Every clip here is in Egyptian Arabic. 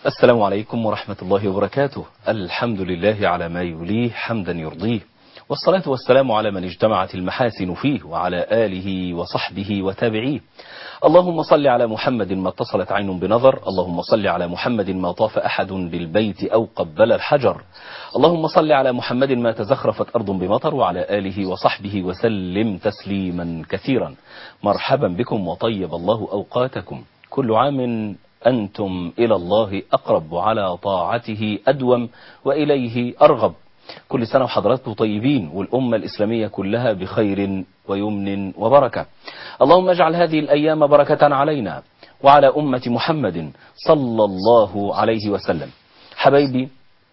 السلام عليكم ورحمة الله وبركاته الحمد لله على ما يوليه حمدا يرضيه والصلاة والسلام على من اجتمعت المحاسن فيه وعلى آله وصحبه وتابعيه اللهم صل على محمد ما اتصلت عين بنظر اللهم صل على محمد ما طاف أحد بالبيت أو قبل الحجر اللهم صل على محمد ما تزخرفت أرض بمطر وعلى آله وصحبه وسلم تسليما كثيرا مرحبا بكم وطيب الله أوقاتكم كل عام أنتم إلى الله أقرب وعلى طاعته أدوم وإليه أرغب كل سنة وحضراتكم طيبين والأمة الإسلامية كلها بخير ويمن وبركة اللهم اجعل هذه الأيام بركة علينا وعلى أمة محمد صلى الله عليه وسلم حبايبي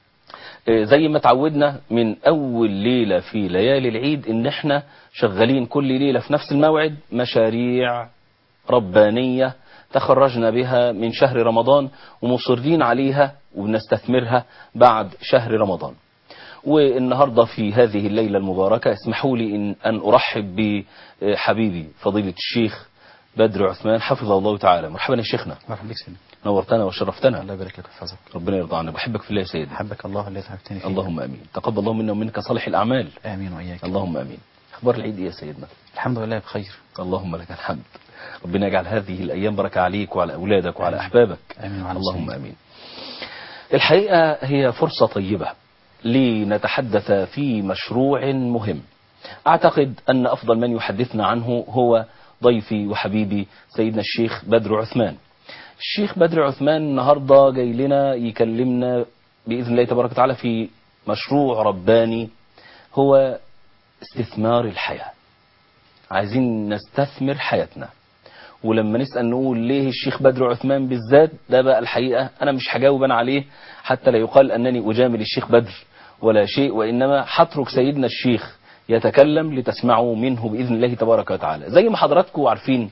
زي ما تعودنا من أول ليلة في ليالي العيد إن احنا شغالين كل ليلة في نفس الموعد مشاريع ربانية تخرجنا بها من شهر رمضان ومصرين عليها وبنستثمرها بعد شهر رمضان والنهاردة في هذه الليلة المباركة اسمحوا لي إن, أن أرحب بحبيبي فضيلة الشيخ بدر عثمان حفظه الله تعالى مرحبا يا شيخنا مرحبا بك سيدنا نورتنا وشرفتنا الله يبارك لك ويحفظك ربنا يرضى عنك بحبك في الله يا سيدي حبك الله الذي حببتني فيه اللهم امين تقبل الله منا ومنك صالح الاعمال امين واياك اللهم امين اخبار العيد إيه يا سيدنا الحمد لله بخير اللهم لك الحمد ربنا يجعل هذه الايام بركه عليك وعلى اولادك وعلى احبابك امين وعلى اللهم المسلمين. امين الحقيقه هي فرصه طيبه لنتحدث في مشروع مهم اعتقد ان افضل من يحدثنا عنه هو ضيفي وحبيبي سيدنا الشيخ بدر عثمان الشيخ بدر عثمان النهارده جاي لنا يكلمنا باذن الله تبارك وتعالى في مشروع رباني هو استثمار الحياه عايزين نستثمر حياتنا ولما نسأل نقول ليه الشيخ بدر عثمان بالذات ده بقى الحقيقة أنا مش هجاوب أنا عليه حتى لا يقال أنني أجامل الشيخ بدر ولا شيء وإنما هترك سيدنا الشيخ يتكلم لتسمعوا منه بإذن الله تبارك وتعالى زي ما حضراتكم عارفين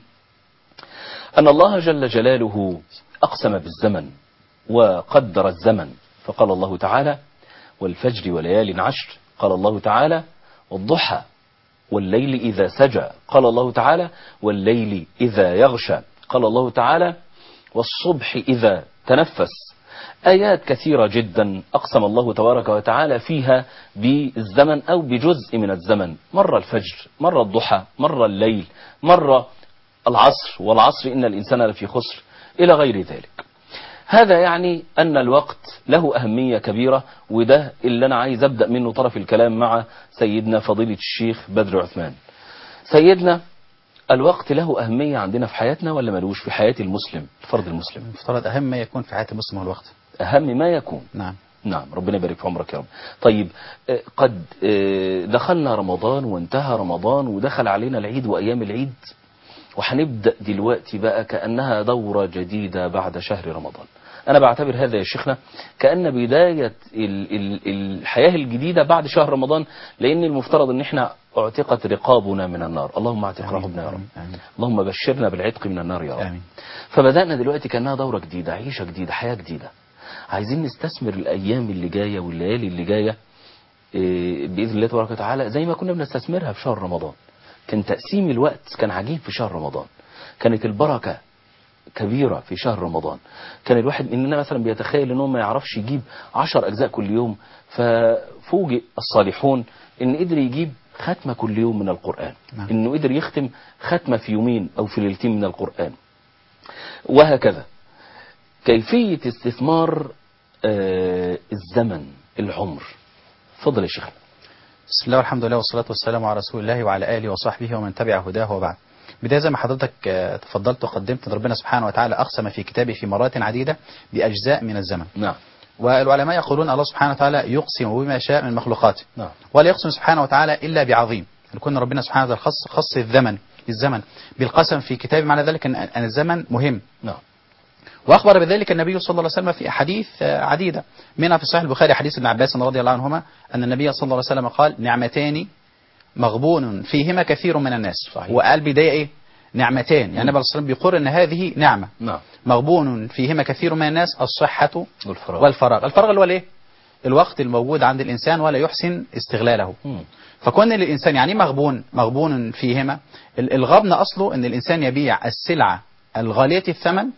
أن الله جل جلاله أقسم بالزمن وقدر الزمن فقال الله تعالى والفجر وليال عشر قال الله تعالى والضحى والليل إذا سجى قال الله تعالى والليل إذا يغشى قال الله تعالى والصبح إذا تنفس آيات كثيرة جدا أقسم الله تبارك وتعالى فيها بالزمن أو بجزء من الزمن مرة الفجر مرة الضحى مرة الليل مرة العصر والعصر إن الإنسان لفي خسر إلى غير ذلك هذا يعني أن الوقت له أهمية كبيرة وده اللي أنا عايز أبدأ منه طرف الكلام مع سيدنا فضيلة الشيخ بدر عثمان سيدنا الوقت له أهمية عندنا في حياتنا ولا ملوش في حياة المسلم الفرد المسلم المفترض اهم ما يكون في حياه المسلم هو الوقت أهم ما يكون نعم نعم ربنا يبارك في عمرك يا رب طيب آه، قد آه، دخلنا رمضان وانتهى رمضان ودخل علينا العيد وأيام العيد وهنبدأ دلوقتي بقى كأنها دورة جديدة بعد شهر رمضان أنا بعتبر هذا يا شيخنا كأن بداية ال ال الحياة الجديدة بعد شهر رمضان لأن المفترض أن احنا اعتقت رقابنا من النار اللهم اعتق آمين. رقبنا يا رب آمين. آمين. اللهم بشرنا بالعتق من النار يا رب آمين. فبدأنا دلوقتي كأنها دورة جديدة عيشة جديدة حياة جديدة عايزين نستثمر الأيام اللي جاية والليالي اللي جاية إيه، بإذن الله تبارك وتعالى زي ما كنا بنستثمرها في شهر رمضان كان تقسيم الوقت كان عجيب في شهر رمضان كانت البركة كبيرة في شهر رمضان كان الواحد مننا مثلا بيتخيل انه ما يعرفش يجيب عشر اجزاء كل يوم ففوجئ الصالحون ان قدر يجيب ختمة كل يوم من القرآن نعم. انه قدر يختم ختمة في يومين او في ليلتين من القرآن وهكذا كيفية استثمار آه، الزمن العمر فضل يا شيخ بسم الله والحمد لله والصلاة والسلام على رسول الله وعلى آله وصحبه ومن تبع هداه وبعد بداية زي ما حضرتك آه، تفضلت وقدمت ان ربنا سبحانه وتعالى أقسم في كتابه في مرات عديدة بأجزاء من الزمن نعم والعلماء يقولون الله سبحانه وتعالى يقسم بما شاء من مخلوقاته نعم ولا يقسم سبحانه وتعالى إلا بعظيم يكون ربنا سبحانه وتعالى خص, خص الزمن الزمن بالقسم في كتابه معنى ذلك أن أن الزمن مهم نعم وأخبر بذلك النبي صلى الله عليه وسلم في أحاديث آه، عديدة منها في صحيح البخاري حديث ابن عباس رضي الله عنهما أن النبي صلى الله عليه وسلم قال نعمتان مغبون فيهما كثير من الناس صحيح. وقال بداية إيه نعمتان يعني النبي صلى الله عليه وسلم بيقر أن هذه نعمة نعم مغبون فيهما كثير من الناس الصحة والفراغ والفراغ الفراغ اللي هو الايه الوقت الموجود عند الإنسان ولا يحسن استغلاله مم. فكون الإنسان يعني إيه مغبون مغبون فيهما ال- الغبن أصله أن الإنسان يبيع السلعة الغالية الثمن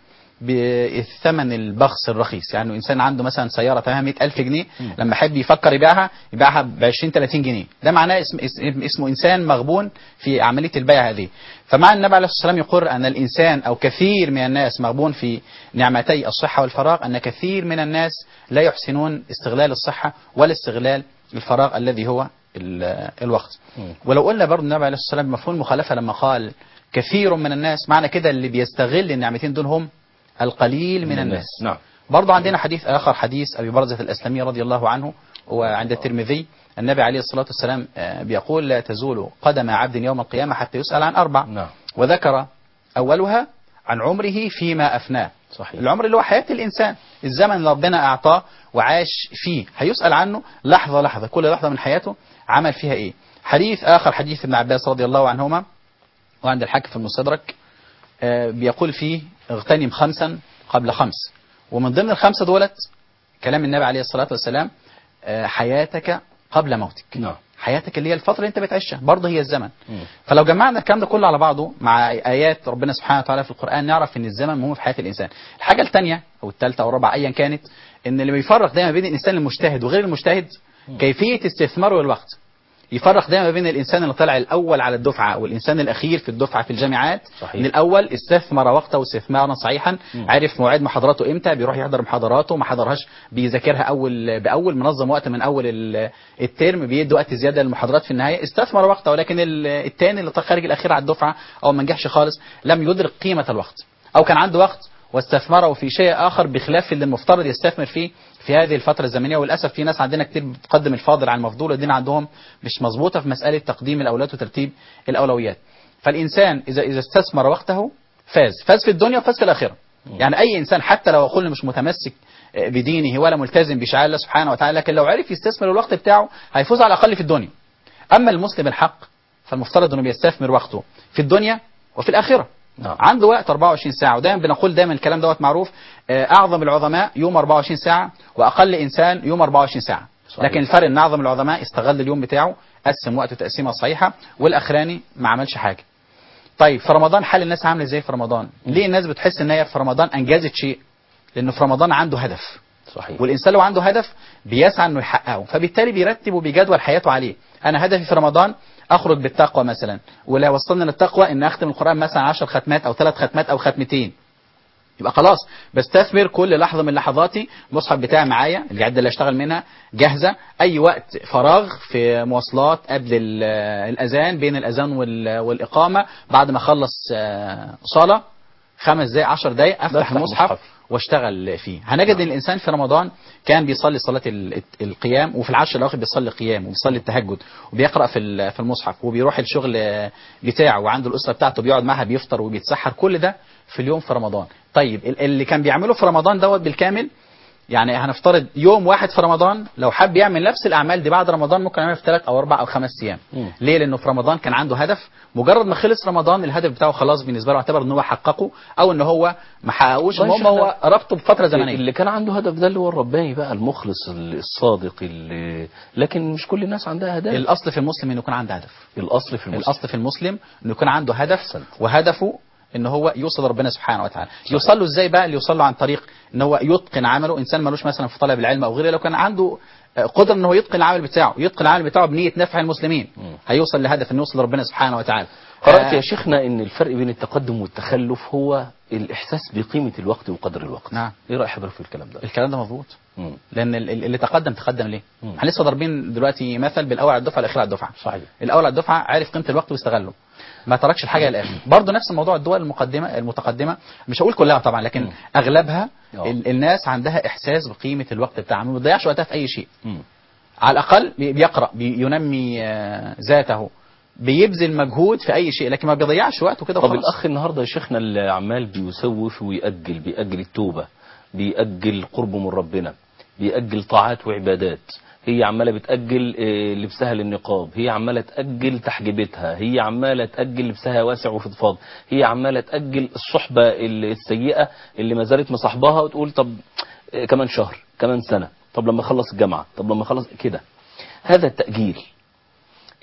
بالثمن البخس الرخيص يعني إنسان عنده مثلا سيارة ثمنها 100000 جنيه مم. لما يحب يفكر يبيعها يبيعها ب 20 30 جنيه ده معناه اسم اسم اسمه إنسان مغبون في عملية البيع هذه فمع النبي عليه الصلاة والسلام يقر أن الإنسان أو كثير من الناس مغبون في نعمتي الصحة والفراغ أن كثير من الناس لا يحسنون استغلال الصحة ولا استغلال الفراغ الذي هو ال- الوقت مم. ولو قلنا برضه النبي عليه الصلاة والسلام مفهوم المخالفة لما قال كثير من الناس معنى كده اللي بيستغل النعمتين دول هم القليل من الناس نعم برضه عندنا حديث آخر حديث أبي برزة الأسلمي رضي الله عنه وعند الترمذي النبي عليه الصلاة والسلام آه، بيقول لا تزول قدم عبد يوم القيامة حتى يسأل عن أربع نعم وذكر أولها عن عمره فيما أفناه صحيح العمر اللي هو حياة الإنسان الزمن اللي ربنا أعطاه وعاش فيه هيسأل عنه لحظة لحظة كل لحظة من حياته عمل فيها إيه حديث آخر حديث ابن عباس رضي الله عنهما وعند الحاكم في المستدرك آه، بيقول فيه اغتنم خمسا قبل خمس ومن ضمن الخمسة دولت كلام النبي عليه الصلاة والسلام آه، حياتك قبل موتك نعم حياتك اللي هي الفترة اللي انت بتعيشها برضه هي الزمن مم. فلو جمعنا الكلام ده كله على بعضه مع ايات ربنا سبحانه وتعالى في القران نعرف ان الزمن مهم في حياه الانسان. الحاجه الثانيه او الثالثه او الرابعه ايا كانت ان اللي بيفرق دايما بين الانسان المجتهد وغير المجتهد كيفيه استثماره للوقت. يفرق دايما بين الانسان اللي طلع الاول على الدفعه والانسان الاخير في الدفعه في الجامعات صحيح. ان الاول استثمر وقته استثمارا صحيحا مم. عرف مواعيد محاضراته امتى بيروح يحضر محاضراته ما حضرهاش بيذاكرها اول باول منظم وقت من اول ال- الترم بيدي وقت زياده للمحاضرات في النهايه استثمر وقته ولكن ال- التاني اللي خارج الاخير على الدفعه او ما نجحش خالص لم يدرك قيمه الوقت او كان عنده وقت واستثمره في شيء اخر بخلاف اللي المفترض يستثمر فيه في هذه الفتره الزمنيه وللاسف في ناس عندنا كتير بتقدم الفاضل على المفضول والدين عندهم مش مظبوطه في مساله تقديم الاولويات وترتيب الاولويات فالانسان اذا اذا استثمر وقته فاز فاز في الدنيا وفاز في الاخره يعني اي انسان حتى لو اقول مش متمسك بدينه ولا ملتزم بشعائر الله سبحانه وتعالى لكن لو عرف يستثمر الوقت بتاعه هيفوز على الاقل في الدنيا اما المسلم الحق فالمفترض انه بيستثمر وقته في الدنيا وفي الاخره نعم. عنده وقت 24 ساعه ودايما بنقول دايما الكلام دوت معروف آه، اعظم العظماء يوم 24 ساعه واقل انسان يوم 24 ساعه صحيح. لكن الفرق ان اعظم العظماء استغل اليوم بتاعه قسم وقته تقسيمه صحيحه والاخراني ما عملش حاجه طيب في رمضان حال الناس عامله ازاي في رمضان ليه الناس بتحس ان هي في رمضان انجزت شيء لانه في رمضان عنده هدف صحيح والانسان لو عنده هدف بيسعى انه يحققه فبالتالي بيرتب وبيجدول حياته عليه انا هدفي في رمضان اخرج بالتقوى مثلا ولا وصلنا للتقوى ان اختم القران مثلا 10 ختمات او ثلاث ختمات او ختمتين يبقى خلاص بستثمر كل لحظه من لحظاتي المصحف بتاعي معايا العده اللي اشتغل منها جاهزه اي وقت فراغ في مواصلات قبل ال- الاذان بين الاذان وال- والاقامه بعد ما اخلص آه، صلاه خمس دقائق 10 دقائق افتح بفتح المصحف المصحف. واشتغل فيه هنجد ان الانسان في رمضان كان بيصلي صلاه ال- القيام وفي العشر الاواخر بيصلي قيام وبيصلي التهجد وبيقرا في ال- في المصحف وبيروح الشغل بتاعه وعنده الاسره بتاعته بيقعد معاها بيفطر وبيتسحر كل ده في اليوم في رمضان طيب ال- اللي كان بيعمله في رمضان دوت بالكامل يعني هنفترض يوم واحد في رمضان لو حب يعمل نفس الاعمال دي بعد رمضان ممكن يعملها في ثلاث او اربع او خمس ايام مم. ليه لانه في رمضان كان عنده هدف مجرد ما خلص رمضان الهدف بتاعه خلاص بالنسبه له اعتبر ان هو حققه او ان هو ما حققوش طيب المهم هو شيخنا، ربطه بفتره زمنيه اللي كان عنده هدف ده اللي هو الرباني بقى المخلص الصادق اللي لكن مش كل الناس عندها هدف الاصل في المسلم انه يكون عنده هدف الاصل في المسلم الاصل في المسلم انه يكون عنده هدف أحسنت. وهدفه ان هو يوصل ربنا سبحانه وتعالى يوصل له ازاي بقى اللي يوصل له عن طريق ان هو يتقن عمله انسان ملوش مثلا في طلب العلم او غيره لو كان عنده آه، قدره ان هو يتقن العمل بتاعه يتقن العمل بتاعه بنيه نفع المسلمين مم. هيوصل لهدف انه يوصل لربنا سبحانه وتعالى قرأت آه، يا شيخنا ان الفرق بين التقدم والتخلف هو الاحساس بقيمة الوقت وقدر الوقت نعم. ايه رأي حضرتك في الكلام ده الكلام ده مظبوط مم. لان ال- ال- اللي تقدم تقدم ليه؟ مم. احنا لسه ضاربين دلوقتي مثل بالاول على الدفعه الاخير على الدفعه صحيح الاول على الدفعه عارف قيمه الوقت واستغله ما تركش الحاجه للاخر برضه نفس موضوع الدول المقدمه المتقدمه مش هقول كلها طبعا لكن مم. اغلبها آه. ال- الناس عندها احساس بقيمه الوقت بتاعها ما بتضيعش وقتها في اي شيء مم. على الاقل بي- بيقرا بينمي آه، ذاته بيبذل مجهود في اي شيء لكن ما بيضيعش وقته كده طب وخلاص الاخ النهارده يا شيخنا اللي عمال بيسوف ويأجل بيأجل التوبة بيأجل قربه من ربنا بيأجل طاعات وعبادات هي عمالة بتأجل آه، لبسها للنقاب هي عمالة تأجل تحجيبتها هي عمالة تأجل لبسها واسع وفضفاض هي عمالة تأجل الصحبة ال- السيئة اللي ما زالت مصاحباها وتقول طب آه، كمان شهر كمان سنة طب لما اخلص الجامعة طب لما اخلص كده هذا التأجيل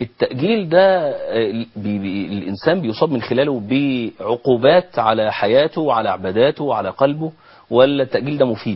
التأجيل ده آه، بي بي الإنسان بيصاب من خلاله بعقوبات على حياته وعلى عباداته وعلى قلبه ولا التأجيل ده مفيد؟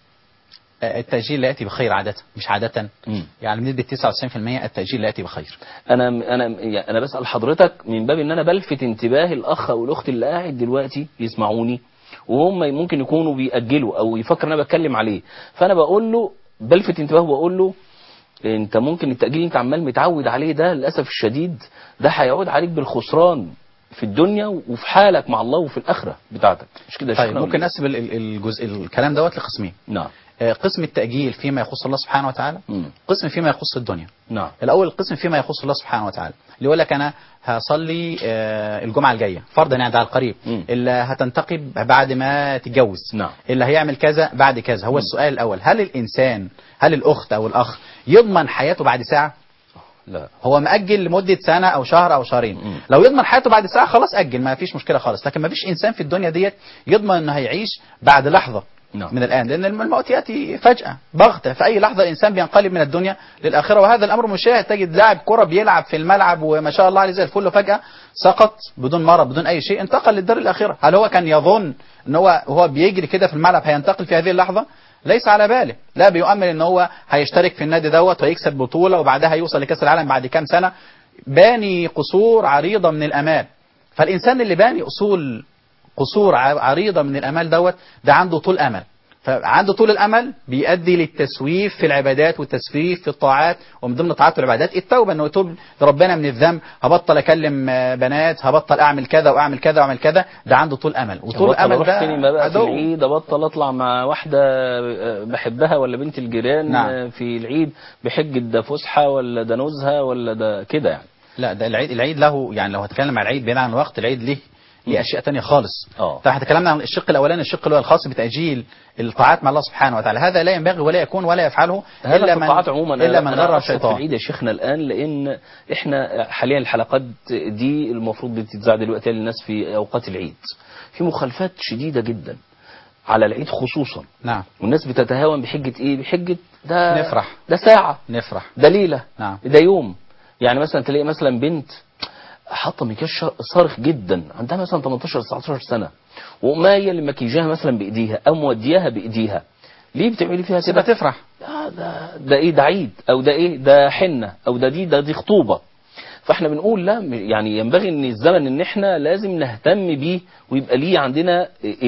آه، التأجيل لا يأتي بخير عادة مش عادة مم. يعني بنسبة 99% التأجيل لا يأتي بخير انا انا يعني انا بسال حضرتك من باب ان انا بلفت انتباه الاخ او الاخت اللي قاعد دلوقتي يسمعوني وهم ممكن يكونوا بيأجلوا او يفكر ان انا بتكلم عليه فانا بقول له بلفت انتباهه وبقول له انت ممكن التأجيل اللي انت عمال متعود عليه ده للاسف الشديد ده هيعود عليك بالخسران في الدنيا وفي حالك مع الله وفي الاخره بتاعتك مش كده يا طيب شيخنا ممكن ولا إيه؟ نقسم ال- ال- الجزء الكلام دوت لقسمين نعم آه، قسم التأجيل فيما يخص الله سبحانه وتعالى مم. قسم فيما يخص الدنيا نعم الأول القسم فيما يخص الله سبحانه وتعالى اللي يقول لك أنا هصلي آه، الجمعة الجاية فرضا يعني ده على القريب مم. اللي هتنتقب بعد ما تتجوز نعم. اللي هيعمل كذا بعد كذا هو السؤال الأول هل الإنسان هل الأخت أو الأخ يضمن حياته بعد ساعة لا هو مأجل لمدة سنة أو شهر أو شهرين مم. لو يضمن حياته بعد ساعة خلاص أجل ما فيش مشكلة خالص لكن ما فيش إنسان في الدنيا ديت يضمن أنه هيعيش بعد لحظة نعم. من الآن لأن الموت يأتي فجأة بغتة في أي لحظة الإنسان بينقلب من الدنيا للآخرة وهذا الأمر مشاهد تجد لاعب كرة بيلعب في الملعب وما شاء الله عليه زي الفل وفجأة سقط بدون مرض بدون أي شيء انتقل للدار الآخرة هل هو كان يظن أن هو وهو بيجري كده في الملعب هينتقل في هذه اللحظة ليس على باله لا بيؤمل ان هو هيشترك في النادي دوت ويكسب بطولة وبعدها يوصل لكأس العالم بعد كام سنة باني قصور عريضة من الأمال فالإنسان اللي باني أصول قصور ع- عريضة من الأمال دوت ده عنده طول أمل فعنده طول الأمل بيؤدي للتسويف في العبادات والتسويف في الطاعات ومن ضمن الطاعات والعبادات التوبة انه يتوب لربنا من الذنب هبطل اكلم آه، بنات هبطل اعمل كذا واعمل كذا واعمل كذا ده عنده طول امل وطول بطل الامل اروح ده سينما بقى في عدو. العيد ابطل اطلع مع واحده آه، بحبها ولا بنت الجيران نعم. آه، في العيد بحجه ده فسحه ولا ده نزهه ولا ده كده يعني لا ده العيد العيد له يعني لو هتكلم عن العيد بعيد عن الوقت العيد ليه ليه اشياء تانية خالص اه. طبعا احنا تكلمنا عن الشق الاولاني الشق اللي هو الخاص بتاجيل الطاعات مع الله سبحانه وتعالى هذا لا ينبغي ولا يكون ولا يفعله هذا الا في من الطاعات عموما الا أنا- من أنا غر أقصد في الشيطان العيد يا شيخنا الان لان احنا حاليا الحلقات دي المفروض بتتذاع دلوقتي للناس في اوقات العيد في مخالفات شديده جدا على العيد خصوصا نعم والناس بتتهاون بحجه ايه بحجه ده نفرح. ده ساعه نفرح ده ليله نعم. ده يوم يعني مثلا تلاقي مثلا بنت حاطه مكياج شا- صارخ جدا عندها مثلا 18 19 سنه وقمايه لمكياجها مثلا بايديها او مودياها بايديها ليه بتعملي فيها تبقى كده تفرح لا ده ده ايه ده عيد او ده ايه ده حنه او ده دي ده دي خطوبه فاحنا بنقول لا م- يعني ينبغي ان الزمن ان احنا لازم نهتم بيه ويبقى ليه عندنا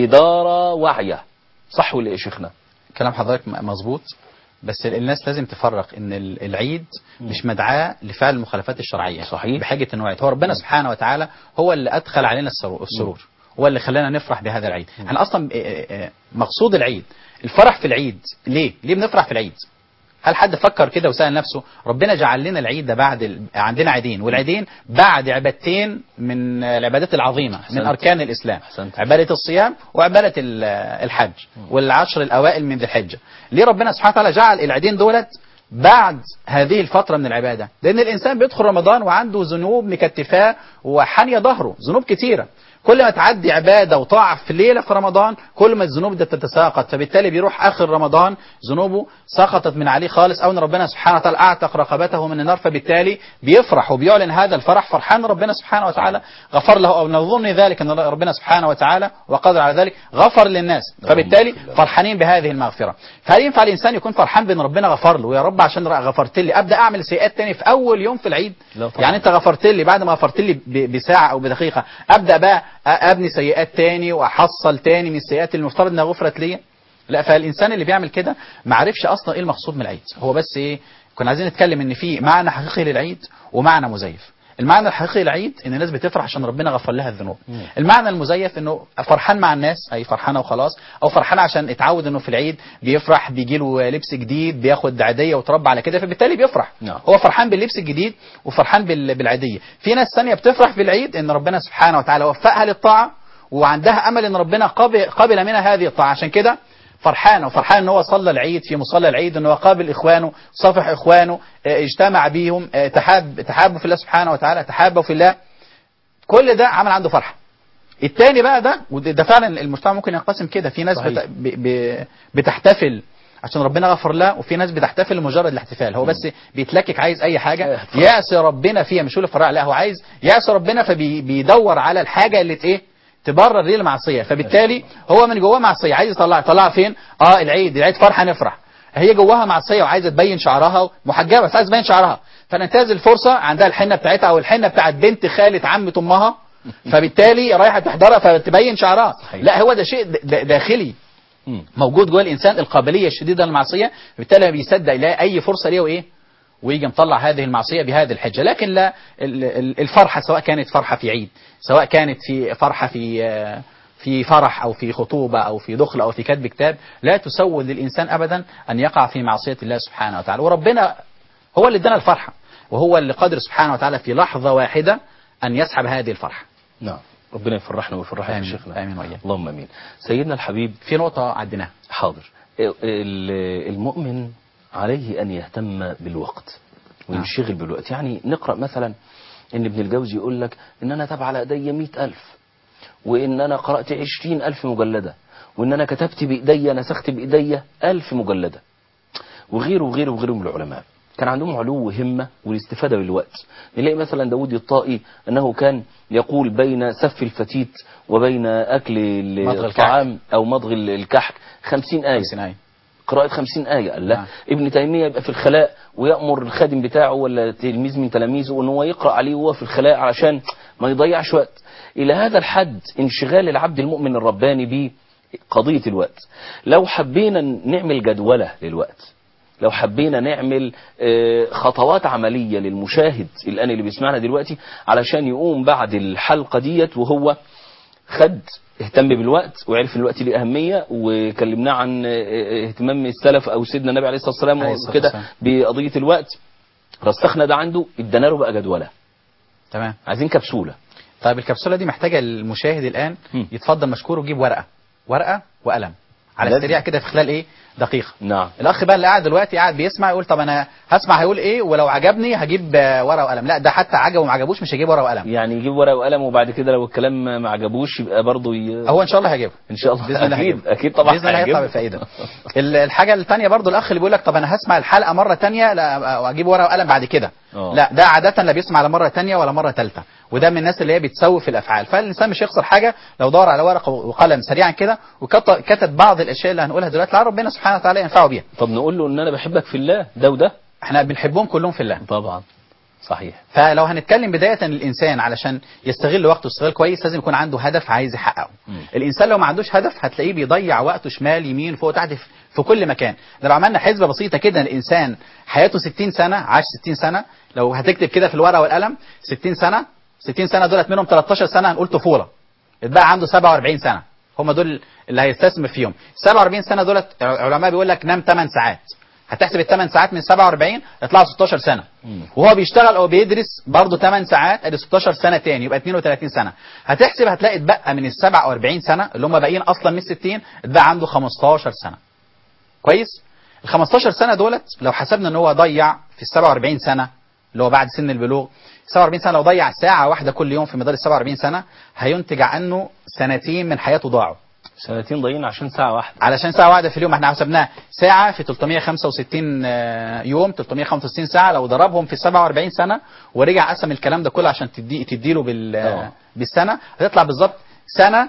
اداره واعيه صح ولا ايه يا شيخنا كلام حضرتك م- مظبوط بس ال- الناس لازم تفرق ان ال- العيد مش مدعاة لفعل المخالفات الشرعية صحيح. بحاجة انه عيد هو ربنا سبحانه وتعالى هو اللي ادخل علينا السرور, السرور هو اللي خلانا نفرح بهذا العيد احنا اصلا آه، آه، مقصود العيد الفرح في العيد ليه ليه بنفرح في العيد هل حد فكر كده وسأل نفسه ربنا جعل لنا العيد ده بعد ال... عندنا عيدين والعيدين بعد عبادتين من العبادات العظيمة من أحسنت. أركان الإسلام أحسنت. عبادة الصيام وعبادة ال- الحج والعشر الأوائل من ذي الحجة ليه ربنا سبحانه وتعالى جعل العيدين دولت بعد هذه الفترة من العبادة لأن الإنسان بيدخل رمضان وعنده ذنوب مكتفاه وحانية ظهره ذنوب كتيرة كل ما تعدي عبادة وطاعة في ليلة في رمضان كل ما الذنوب دي بتتساقط فبالتالي بيروح آخر رمضان ذنوبه سقطت من عليه خالص أو أن ربنا سبحانه وتعالى أعتق رقبته من النار فبالتالي بيفرح وبيعلن هذا الفرح فرحان ربنا سبحانه وتعالى غفر له أو نظن ذلك أن ربنا سبحانه وتعالى وقدر على ذلك غفر للناس فبالتالي فرحانين بهذه المغفرة فهل ينفع الإنسان يكون فرحان بأن ربنا غفر له ويا رب عشان غفرت لي أبدأ أعمل سيئات تاني في أول يوم في العيد لا طبعا. يعني انت غفرت لي بعد ما غفرت لي ب- بساعه او بدقيقه ابدا بقى أ- ابني سيئات تاني واحصل تاني من السيئات اللي المفترض انها غفرت لي لا فالانسان اللي بيعمل كده ما عرفش اصلا ايه المقصود من العيد هو بس ايه كنا عايزين نتكلم ان في معنى حقيقي للعيد ومعنى مزيف المعنى الحقيقي للعيد ان الناس بتفرح عشان ربنا غفر لها الذنوب المعنى المزيف انه فرحان مع الناس اي فرحانه وخلاص او فرحان عشان اتعود انه في العيد بيفرح بيجي له لبس جديد بياخد عاديه وتربى على كده فبالتالي بيفرح نعم. هو فرحان باللبس الجديد وفرحان بال- بالعاديه في ناس ثانيه بتفرح في العيد ان ربنا سبحانه وتعالى وفقها للطاعه وعندها امل ان ربنا قابل, قابل منها هذه الطاعه عشان كده فرحان وفرحان ان هو صلى العيد في مصلى العيد ان هو قابل اخوانه صافح اخوانه اه، اجتمع بيهم اه، تحاب تحابوا في الله سبحانه وتعالى تحابوا في الله كل ده عمل عنده فرحه التاني بقى ده وده ده فعلا المجتمع ممكن ينقسم كده في ناس صحيح. بت ب ب بتحتفل عشان ربنا غفر له وفي ناس بتحتفل لمجرد الاحتفال هو بس بيتلكك عايز اي حاجه ايه، اتفرج. يعصي ربنا فيها مش يقول الفرع لا هو عايز يعصي ربنا فبيدور على الحاجه اللي ت- ايه تبرر ليه المعصيه فبالتالي هو من جواه معصيه عايز يطلعها يطلعها فين اه العيد العيد فرحه نفرح هي جواها معصيه وعايزه تبين شعرها محجبه بس عايزه تبين شعرها فننتهز الفرصه عندها الحنه بتاعتها او الحنه بتاعت بنت خاله عمه امها فبالتالي رايحه تحضرها فتبين شعرها صحيح. لا هو ده شيء د- د- داخلي مم. موجود جوه الانسان القابليه الشديده للمعصيه بالتالي بيصدق يلاقي اي فرصه ليه وايه ويجي مطلع هذه المعصيه بهذه الحجه لكن لا ال- ال- الفرحه سواء كانت فرحه في عيد سواء كانت في فرحه في آه، في فرح او في خطوبه او في دخل او في كتب كتاب لا تسول للانسان ابدا ان يقع في معصيه الله سبحانه وتعالى وربنا هو اللي ادانا الفرحه وهو اللي قادر سبحانه وتعالى في لحظه واحده ان يسحب هذه الفرحه نعم ربنا يفرحنا ويفرحك يا آمين. شيخنا آمين وإياك. اللهم امين سيدنا الحبيب في نقطه عديناها حاضر ال- المؤمن عليه أن يهتم بالوقت وينشغل بالوقت يعني نقرأ مثلا إن ابن الجوزي يقول لك إن أنا تابع على إيديا مئة ألف وإن أنا قرأت عشرين ألف مجلدة وإن أنا كتبت بإيديا نسخت بإيديا ألف مجلدة وغيره وغيره وغيره من العلماء كان عندهم علو همة والاستفادة بالوقت نلاقي مثلا داود الطائي أنه كان يقول بين سف الفتيت وبين أكل ال- مضغ الكحك. الطعام أو مضغ ال- الكحك خمسين آية خمسين آية. قراءة خمسين آية قال لا نعم. ابن تيمية يبقى في الخلاء ويأمر الخادم بتاعه ولا تلميذ من تلاميذه ان هو يقرأ عليه وهو في الخلاء علشان ما يضيعش وقت إلى هذا الحد انشغال العبد المؤمن الرباني بقضية الوقت لو حبينا نعمل جدولة للوقت لو حبينا نعمل آه، خطوات عملية للمشاهد الآن اللي بيسمعنا دلوقتي علشان يقوم بعد الحلقة ديت وهو خد اهتم بالوقت وعرف الوقت ليه أهمية وكلمناه عن اه، اهتمام السلف أو سيدنا النبي عليه الصلاة والسلام عليه الصلاة وكده والسلام. بقضية الوقت رسخنا ده عنده ادانا له بقى جدولة تمام عايزين كبسولة طيب الكبسوله دي محتاجه المشاهد الان مم. يتفضل مشكور ويجيب ورقه ورقه وقلم على لازم. السريع كده في خلال ايه دقيقه نعم الاخ بقى اللي قاعد دلوقتي قاعد بيسمع يقول طب انا هسمع هيقول ايه ولو عجبني هجيب آه، ورقه وقلم لا ده حتى عجبه وما عجبوش مش هيجيب ورقه وقلم يعني يجيب ورقة وقلم وبعد كده لو الكلام ما عجبوش يبقى برضه ي... هو ان شاء الله هيجيبه ان شاء الله باذن الله اكيد هيجيبه. اكيد طبعا باذن الله هيطلع هيجيبه. بفائده ال- الحاجه الثانيه برضو الاخ اللي بيقول لك طب انا هسمع الحلقه مره ثانيه لا واجيب ورقه وقلم بعد كده آه. لا ده عاده لا بيسمع على مره ثانيه ولا مره ثالثه وده من الناس اللي هي بتسوف الافعال فالانسان مش هيخسر حاجه لو دور على ورقه وقلم سريعا كده وكتب بعض الاشياء اللي هنقولها دلوقتي لعل ربنا سبحانه وتعالى ينفعه بيها طب نقول له ان انا بحبك في الله ده وده احنا بنحبهم كلهم في الله طبعا صحيح فلو هنتكلم بداية الإنسان علشان يستغل وقته استغلال كويس لازم يكون عنده هدف عايز يحققه مم. الإنسان لو ما عندوش هدف هتلاقيه بيضيع وقته شمال يمين فوق تحت في- في كل مكان ده لو عملنا حسبة بسيطة كده الإنسان حياته 60 سنة عاش 60 سنة لو هتكتب كده في الورقة والقلم 60 سنة 60 سنة دولت منهم 13 سنة هنقول طفولة اتبقى عنده 47 سنة هم دول اللي هيستثمر فيهم 47 سنة دولت علماء بيقول لك نام 8 ساعات هتحسب ال 8 ساعات من 47 يطلعوا 16 سنة مم. وهو بيشتغل او بيدرس برضه 8 ساعات ادي 16 سنه تاني يبقى 32 سنه هتحسب هتلاقي اتبقى من ال 47 سنه اللي هم باقيين اصلا من 60 اتبقى عنده 15 سنه كويس ال 15 سنه دولت لو حسبنا ان هو ضيع في ال 47 سنه اللي هو بعد سن البلوغ 47 سنه لو ضيع ساعه واحده كل يوم في مدار ال 47 سنه هينتج عنه سنتين من حياته ضاعوا سنتين ضايعين عشان ساعة واحدة علشان ساعة واحدة في اليوم احنا حسبناها ساعة في 365 آه، يوم 365 ساعة لو ضربهم في 47 سنة ورجع قسم الكلام ده كله عشان تدي تديله بال اه. بالسنة هتطلع بالظبط سنة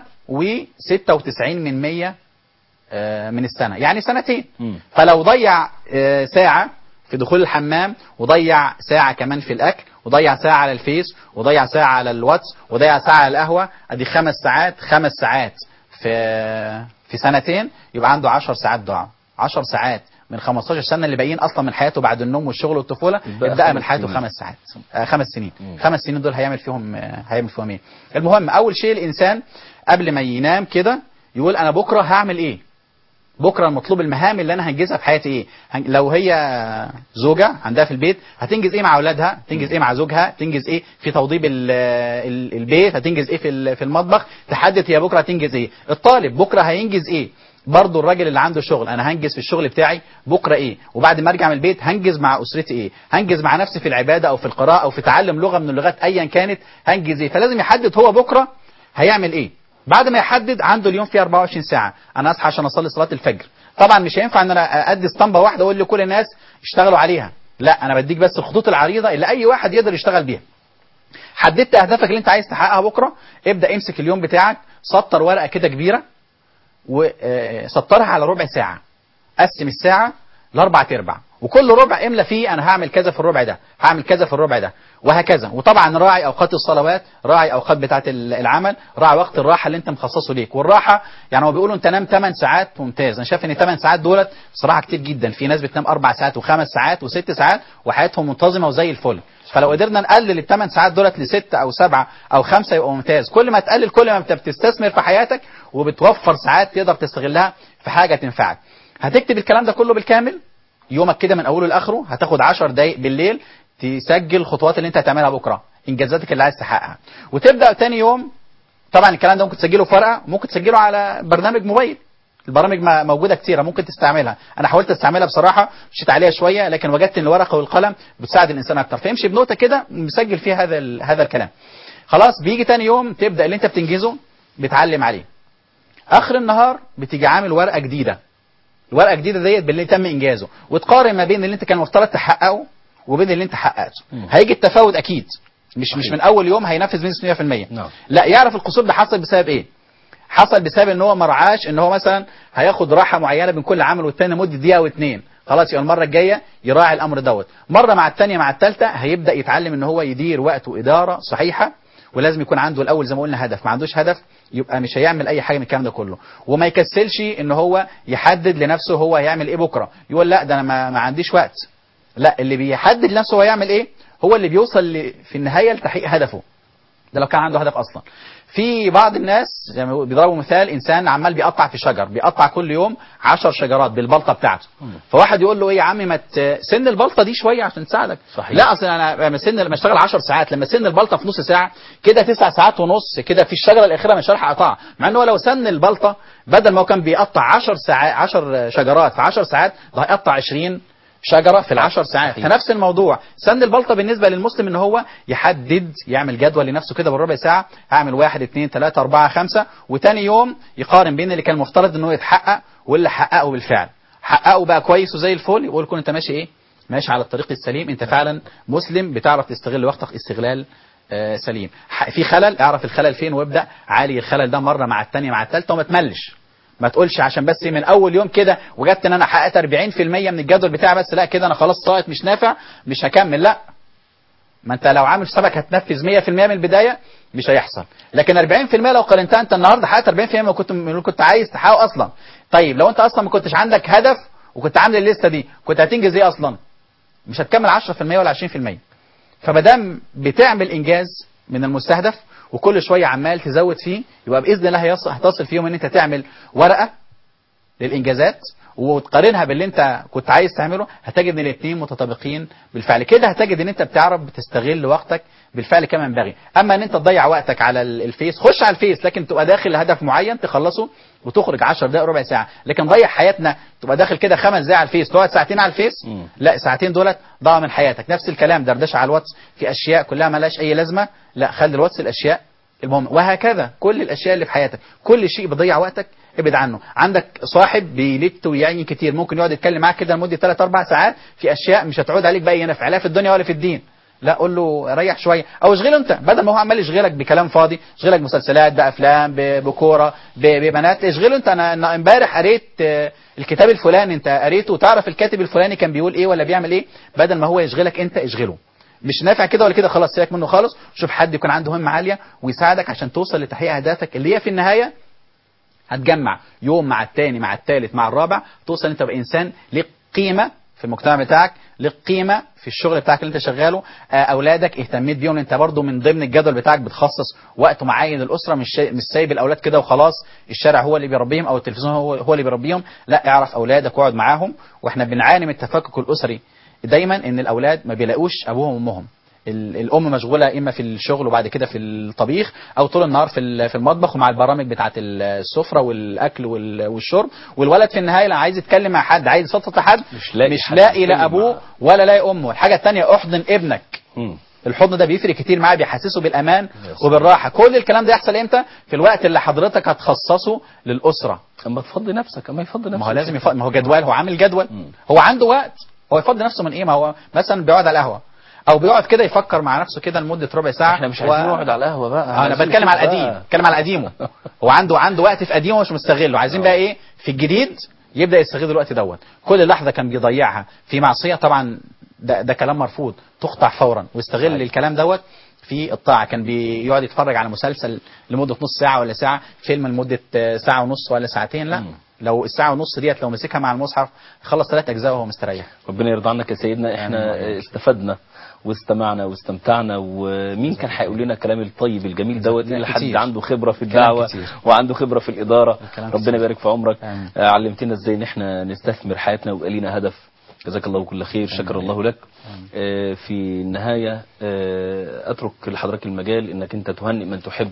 و96 من 100 آه، من السنة يعني سنتين مم. فلو ضيع آه، ساعة في دخول الحمام وضيع ساعة كمان في الأكل وضيع ساعة على الفيس وضيع ساعة على الواتس وضيع ساعة على القهوة أدي خمس ساعات خمس ساعات في في سنتين يبقى عنده 10 ساعات ضاع 10 ساعات من 15 سنة اللي باقيين أصلا من حياته بعد النوم والشغل والطفولة يبقى ابدأ خمس من حياته سنين. خمس ساعات آه خمس سنين مم. خمس سنين دول هيعمل فيهم آه هيعمل فيهم ايه المهم أول شيء الإنسان قبل ما ينام كده يقول أنا بكرة هعمل إيه بكره المطلوب المهام اللي انا هنجزها في حياتي ايه هن- لو هي زوجه عندها في البيت هتنجز ايه مع اولادها تنجز ايه مع زوجها تنجز ايه في توضيب ال- ال- البيت هتنجز ايه في ال- في المطبخ تحدد هي بكره هتنجز ايه الطالب بكره هينجز ايه برضه الراجل اللي عنده شغل انا هنجز في الشغل بتاعي بكره ايه وبعد ما ارجع من البيت هنجز مع اسرتي ايه هنجز مع نفسي في العباده او في القراءه او في تعلم لغه من اللغات ايا كانت هنجز ايه فلازم يحدد هو بكره هيعمل ايه بعد ما يحدد عنده اليوم فيه 24 ساعة أنا أصحى عشان أصلي صلاة الفجر طبعا مش هينفع ان انا ادي اسطمبه واحده واقول لكل الناس اشتغلوا عليها لا انا بديك بس الخطوط العريضه اللي اي واحد يقدر يشتغل بيها حددت اهدافك اللي انت عايز تحققها بكره ابدا امسك اليوم بتاعك سطر ورقه كده كبيره وسطرها على ربع ساعه قسم الساعه لاربع ارباع وكل ربع املى فيه انا هعمل كذا في الربع ده هعمل كذا في الربع ده وهكذا وطبعا راعي اوقات الصلوات راعي اوقات بتاعه العمل راعي وقت الراحه اللي انت مخصصه ليك والراحه يعني هو بيقولوا انت نام 8 ساعات ممتاز انا شايف ان 8 ساعات دولت بصراحه كتير جدا في ناس بتنام 4 ساعات وخمس ساعات وست ساعات وحياتهم منتظمه وزي الفل فلو قدرنا نقلل الثمان ساعات دولت لستة او سبعة او خمسة يبقى ممتاز كل ما تقلل كل ما انت بتستثمر في حياتك وبتوفر ساعات تقدر تستغلها في حاجة تنفعك هتكتب الكلام ده كله بالكامل يومك كده من اوله لاخره هتاخد 10 دقايق بالليل تسجل الخطوات اللي انت هتعملها بكره انجازاتك اللي عايز تحققها وتبدا تاني يوم طبعا الكلام ده ممكن تسجله في ورقه ممكن تسجله على برنامج موبايل البرامج ما- موجوده كتيره ممكن تستعملها انا حاولت استعملها بصراحه مشيت عليها شويه لكن وجدت ان الورقه والقلم بتساعد الانسان اكتر فيمشي بنوته كده مسجل فيها هذا ال- هذا الكلام خلاص بيجي تاني يوم تبدا اللي انت بتنجزه بتعلم عليه اخر النهار بتيجي عامل ورقه جديده الورقه الجديده ديت باللي تم انجازه وتقارن ما بين اللي انت كان المفترض تحققه وبين اللي انت حققته مم. هيجي التفاوت اكيد مش مش صحيح. من اول يوم هينفذ بنسبه 100% نعم. لا يعرف القصور ده حصل بسبب ايه حصل بسبب ان هو ما رعاش ان هو مثلا هياخد راحه معينه بين كل عمل والتاني مده دقيقه واثنين خلاص يبقى المره الجايه يراعي الامر دوت مره مع الثانيه مع الثالثه هيبدا يتعلم ان هو يدير وقته اداره صحيحه ولازم يكون عنده الاول زي ما قلنا هدف ما عندوش هدف يبقى مش هيعمل اي حاجه من الكلام ده كله وما يكسلش ان هو يحدد لنفسه هو هيعمل ايه بكره يقول لا ده انا ما, ما عنديش وقت لا اللي بيحدد لنفسه هو يعمل ايه هو اللي بيوصل ل- في النهايه لتحقيق هدفه ده لو كان عنده هدف اصلا في بعض الناس زي ما بيقولوا- بيضربوا مثال انسان عمال بيقطع في شجر بيقطع كل يوم عشر شجرات بالبلطه بتاعته مم. فواحد يقول له ايه يا عم ما ت- سن البلطه دي شويه عشان تساعدك صحيح. لا اصل انا لما سن لما اشتغل 10 ساعات لما سن البلطه في نص ساعه كده تسع ساعات ونص كده في الشجره الاخيره مش هلحق اقطعها مع ان هو لو سن البلطه بدل ما هو كان بيقطع 10 ساعات 10 شجرات في 10 ساعات ده هيقطع 20 شجره في العشر ساعات صحيح. فنفس الموضوع سن البلطه بالنسبه للمسلم ان هو يحدد يعمل جدول لنفسه كده بالربع ساعه هعمل واحد اثنين ثلاثه اربعه خمسه وتاني يوم يقارن بين اللي كان المفترض ان هو يتحقق واللي حققه بالفعل حققه بقى كويس وزي الفل يقول كون انت ماشي ايه ماشي على الطريق السليم انت فعلا مسلم بتعرف تستغل وقتك استغلال آه، سليم ح- في خلل اعرف الخلل فين وابدا عالي الخلل ده مره مع الثانيه مع الثالثه وما تملش ما تقولش عشان بس من اول يوم كده وجدت ان انا حققت 40% من الجدول بتاعي بس لا كده انا خلاص ساقط مش نافع مش هكمل لا ما انت لو عامل حسابك هتنفذ 100% من البدايه مش هيحصل لكن 40% لو قارنتها انت النهارده حققت 40% ما كنت من اللي كنت عايز تحققه اصلا طيب لو انت اصلا ما كنتش عندك هدف وكنت عامل الليسته دي كنت هتنجز ايه اصلا مش هتكمل 10% ولا 20% فمادام بتعمل انجاز من المستهدف وكل شويه عمال تزود فيه يبقى باذن الله هيص- هتصل في يوم ان انت تعمل ورقه للانجازات وتقارنها باللي انت كنت عايز تعمله هتجد ان الاثنين متطابقين بالفعل كده هتجد ان انت بتعرف بتستغل وقتك بالفعل كما ينبغي اما ان انت تضيع وقتك على ال- الفيس خش على الفيس لكن تبقى داخل لهدف معين تخلصه وتخرج 10 دقائق ربع ساعه لكن ضيع حياتنا تبقى داخل كده خمس دقائق على الفيس تقعد ساعتين على الفيس مم. لا ساعتين دولت ضاع من حياتك نفس الكلام دردشه على الواتس في اشياء كلها ملهاش اي لازمه لا خلي الواتس الاشياء المهم وهكذا كل الاشياء اللي في حياتك كل شيء بيضيع وقتك ابعد عنه عندك صاحب بيلت ويعني كتير ممكن يقعد يتكلم معاك كده لمده 3 4 ساعات في اشياء مش هتعود عليك باي نفع لا في الدنيا ولا في الدين لا قول له ريح شويه او اشغله انت بدل ما هو عمال يشغلك بكلام فاضي يشغلك مسلسلات بافلام ب- بكوره ب- ببنات اشغله انت انا أنا امبارح قريت آه، الكتاب الفلاني انت قريته وتعرف الكاتب الفلاني كان بيقول ايه ولا بيعمل ايه بدل ما هو يشغلك انت اشغله مش نافع كده ولا كده خلاص سيبك منه خالص شوف حد يكون عنده همه عاليه ويساعدك عشان توصل لتحقيق اهدافك اللي هي في النهايه هتجمع يوم مع التاني مع التالت مع الرابع توصل انت تبقى انسان ليك قيمه في المجتمع بتاعك ليك قيمه في الشغل بتاعك اللي انت شغاله آه، اولادك اهتميت بيهم انت برضو من ضمن الجدول بتاعك بتخصص وقت معين للاسره مش شا- مش سايب الاولاد كده وخلاص الشارع هو اللي بيربيهم او التلفزيون هو هو اللي بيربيهم لا اعرف اولادك واقعد معاهم واحنا بنعاني من التفكك الاسري دايما ان الاولاد ما بيلاقوش ابوهم وامهم ال- الام مشغوله اما في الشغل وبعد كده في الطبيخ او طول النهار في ال- في المطبخ ومع البرامج بتاعه السفره والاكل وال- والشرب والولد في النهايه لو عايز يتكلم مع حد عايز يفضفض حد مش لاقي مش حد لاقي يتكلم لا ابوه معاه. ولا لاقي امه الحاجه الثانيه احضن ابنك مم. الحضن ده بيفرق كتير معاه بيحسسه بالامان سلام. وبالراحه كل الكلام ده يحصل امتى في الوقت اللي حضرتك هتخصصه للاسره اما تفضي نفسك اما يفضي نفسك ما هو لازم يفضل ما هو جدول هو عامل جدول مم. هو عنده وقت هو يفضي نفسه من ايه ما هو مثلا بيقعد على القهوه او بيقعد كده يفكر مع نفسه كده لمده ربع ساعه احنا مش هو- عايزين نقعد على القهوه بقى آه، انا عايزين بتكلم نشوف على القديم بقى. بتكلم على قديمه هو عنده عنده وقت في قديمه مش مستغله عايزين بقى ايه في الجديد يبدا يستغل الوقت دوت كل لحظه كان بيضيعها في معصيه طبعا ده, ده كلام مرفوض تقطع فورا ويستغل صحيح. الكلام دوت في الطاعه كان بيقعد يتفرج على مسلسل لمده نص ساعه ولا ساعه فيلم لمده آه، ساعه ونص ولا ساعتين لا مم. لو الساعه ونص ديت لو مسكها مع المصحف خلص ثلاث اجزاء وهو مستريح ربنا يرضى عنك يا سيدنا احنا آمين. استفدنا واستمعنا واستمتعنا ومين كان هيقول لنا الكلام الطيب الجميل دوت كلام الا حد كتير. عنده خبره في كلام الدعوه كتير. وعنده خبره في الاداره كلام ربنا كتير. يبارك في عمرك آمين. آه، علمتنا ازاي ان احنا نستثمر حياتنا ويبقى لينا هدف جزاك الله كل خير شكر الله لك آه، في النهايه آه، اترك لحضرتك المجال انك انت تهنئ من تحب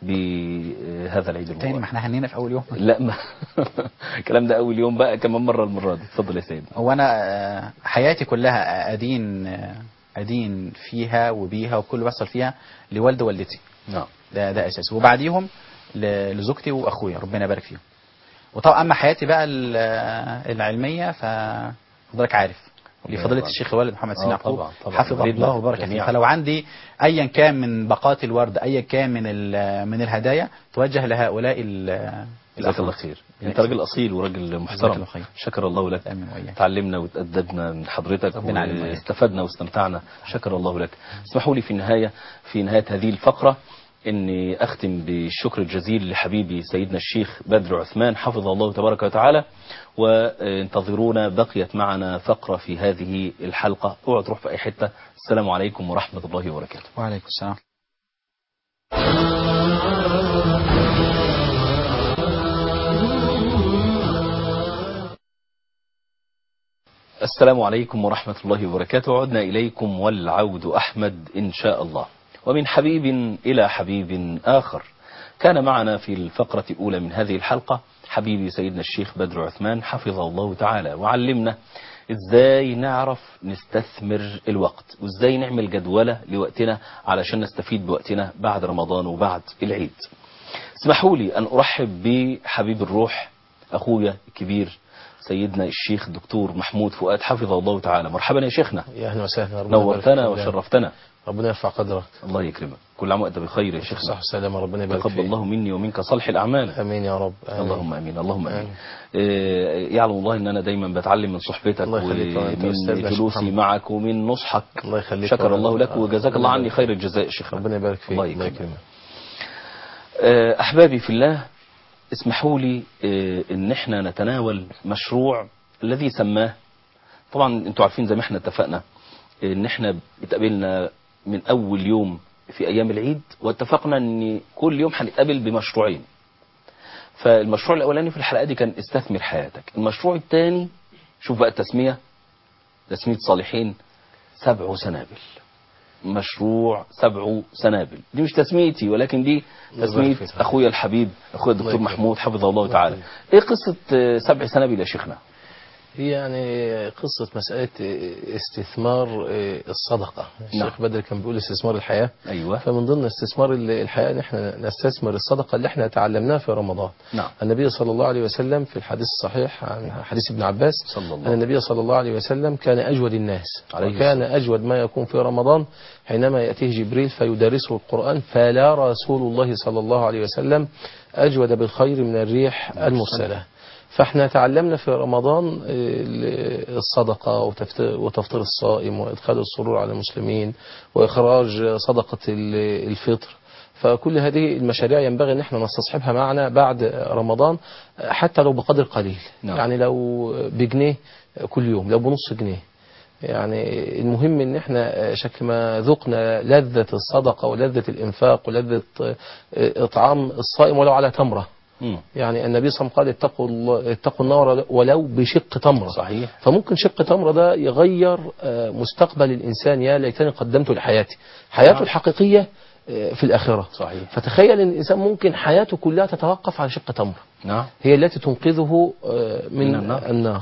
بهذا العيد تاني ما المبارك احنا هنينا في اول يوم لا ما الكلام ده اول يوم بقى كمان مره المره دي اتفضل يا سيدنا هو انا آه، حياتي كلها ادين آه، ادين فيها وبيها وكل اللي بيحصل فيها لوالد والدتي نعم ده ده اساسي وبعديهم ل- لزوجتي واخويا ربنا يبارك فيهم وطبعا اما حياتي بقى ال- آه، العلميه فحضرتك عارف ربنا لفضيله يرضى الشيخ الوالد محمد آه، سيدنا يعقوب طبعا، طبعا. حفظه يريدنا الله وبارك فيه جميعا. فلو عندي ايا كان من باقات الورد ايا كان من ال- من الهدايا توجه لهؤلاء ال- جزاك الله خير انت راجل اصيل وراجل جزاك محترم الله خير. شكر الله لك امين واياك تعلمنا وتأدبنا من حضرتك ربنا يعلمنا وإياك. واستفدنا واستمتعنا شكر الله لك اسمحوا لي في النهاية في نهاية هذه الفقرة اني اختم بالشكر الجزيل لحبيبي سيدنا الشيخ بدر عثمان حفظه الله تبارك وتعالى وانتظرونا بقيت معنا فقرة في هذه الحلقة اوعى تروح في اي حتة السلام عليكم ورحمة الله وبركاته وعليكم السلام السلام عليكم ورحمة الله وبركاته عدنا إليكم والعود أحمد إن شاء الله ومن حبيب إلى حبيب آخر كان معنا في الفقرة الأولى من هذه الحلقة حبيبي سيدنا الشيخ بدر عثمان حفظه الله تعالى وعلمنا ازاي نعرف نستثمر الوقت وازاي نعمل جدولة لوقتنا علشان نستفيد بوقتنا بعد رمضان وبعد العيد اسمحوا لي أن أرحب بحبيب الروح أخويا الكبير سيدنا الشيخ الدكتور محمود فؤاد حفظه الله تعالى مرحبا يا شيخنا يا اهلا وسهلا ربنا نورتنا يبارك فيك. وشرفتنا ربنا يرفع قدرك الله يكرمك كل عام وانت بخير يا صح شيخنا وسلامة ربنا يبارك تقبل فيك الله مني ومنك صالح الأعمال امين يا رب آمين. اللهم امين اللهم امين آمين. آه، يعلم الله ان انا دايما بتعلم من صحبتك الله يخليك وأنت ومن أستاذنا يا شيخ جلوسي محمد. معك ومن نصحك الله يخليك شكر وأنا- الله لك آه، وجزاك ربنا الله عني يبارك خير الجزاء شيخنا ربنا يبارك فيك الله الله يكرمك. يكرمك آه، احبابي في الله اسمحوا لي آه، ان احنا نتناول مشروع الذي سماه طبعا انتوا عارفين زي ما احنا اتفقنا ان احنا اتقابلنا من اول يوم في ايام العيد واتفقنا ان كل يوم هنتقابل بمشروعين فالمشروع الاولاني في الحلقه دي كان استثمر حياتك المشروع الثاني شوف بقى التسميه تسميه صالحين سبع سنابل مشروع سبع سنابل دي مش تسميتي ولكن دي الله تسمية يبارك فيك. أخويا الحبيب أخويا الدكتور يكرمك. محمود حفظه الله الله تعالى يكرمك. إيه قصة آه، سبع سنابل يا شيخنا هي يعني قصة مسألة استثمار الصدقة الشيخ بدر كان بيقول استثمار الحياة أيوة فمن ضمن استثمار الحياة ان احنا نستثمر الصدقة اللي احنا تعلمناها في رمضان نعم النبي صلى الله عليه وسلم في الحديث الصحيح عن حديث ابن عباس صلى الله أن عليه النبي صلى الله عليه وسلم كان أجود الناس عليه وكان أجود ما يكون في رمضان حينما يأتيه جبريل فيدرسه القرآن فلا رسول الله صلى الله عليه وسلم أجود بالخير من الريح المرسلة فاحنا تعلمنا في رمضان ال- الصدقة وتفت- وتفطير الصائم وإدخال السرور على المسلمين وإخراج صدقة ال- الفطر فكل هذه المشاريع ينبغي ان احنا نستصحبها معنا بعد رمضان حتى لو بقدر قليل نعم. يعني لو بجنيه كل يوم لو بنص جنيه يعني المهم ان احنا شكل ما ذقنا لذة الصدقة ولذة الانفاق ولذة اطعام الصائم ولو على تمرة مم. يعني النبي صلى الله عليه وسلم قال اتقوا الله اتقوا النار ولو بشق تمرة صحيح فممكن شق تمرة ده يغير آه، مستقبل الإنسان يا ليتني قدمت لحياتي حياته نعم. الحقيقية آه، في الآخرة صحيح فتخيل أن الإنسان ممكن حياته كلها تتوقف على شق تمرة نعم هي التي تنقذه آه، من من النار. النار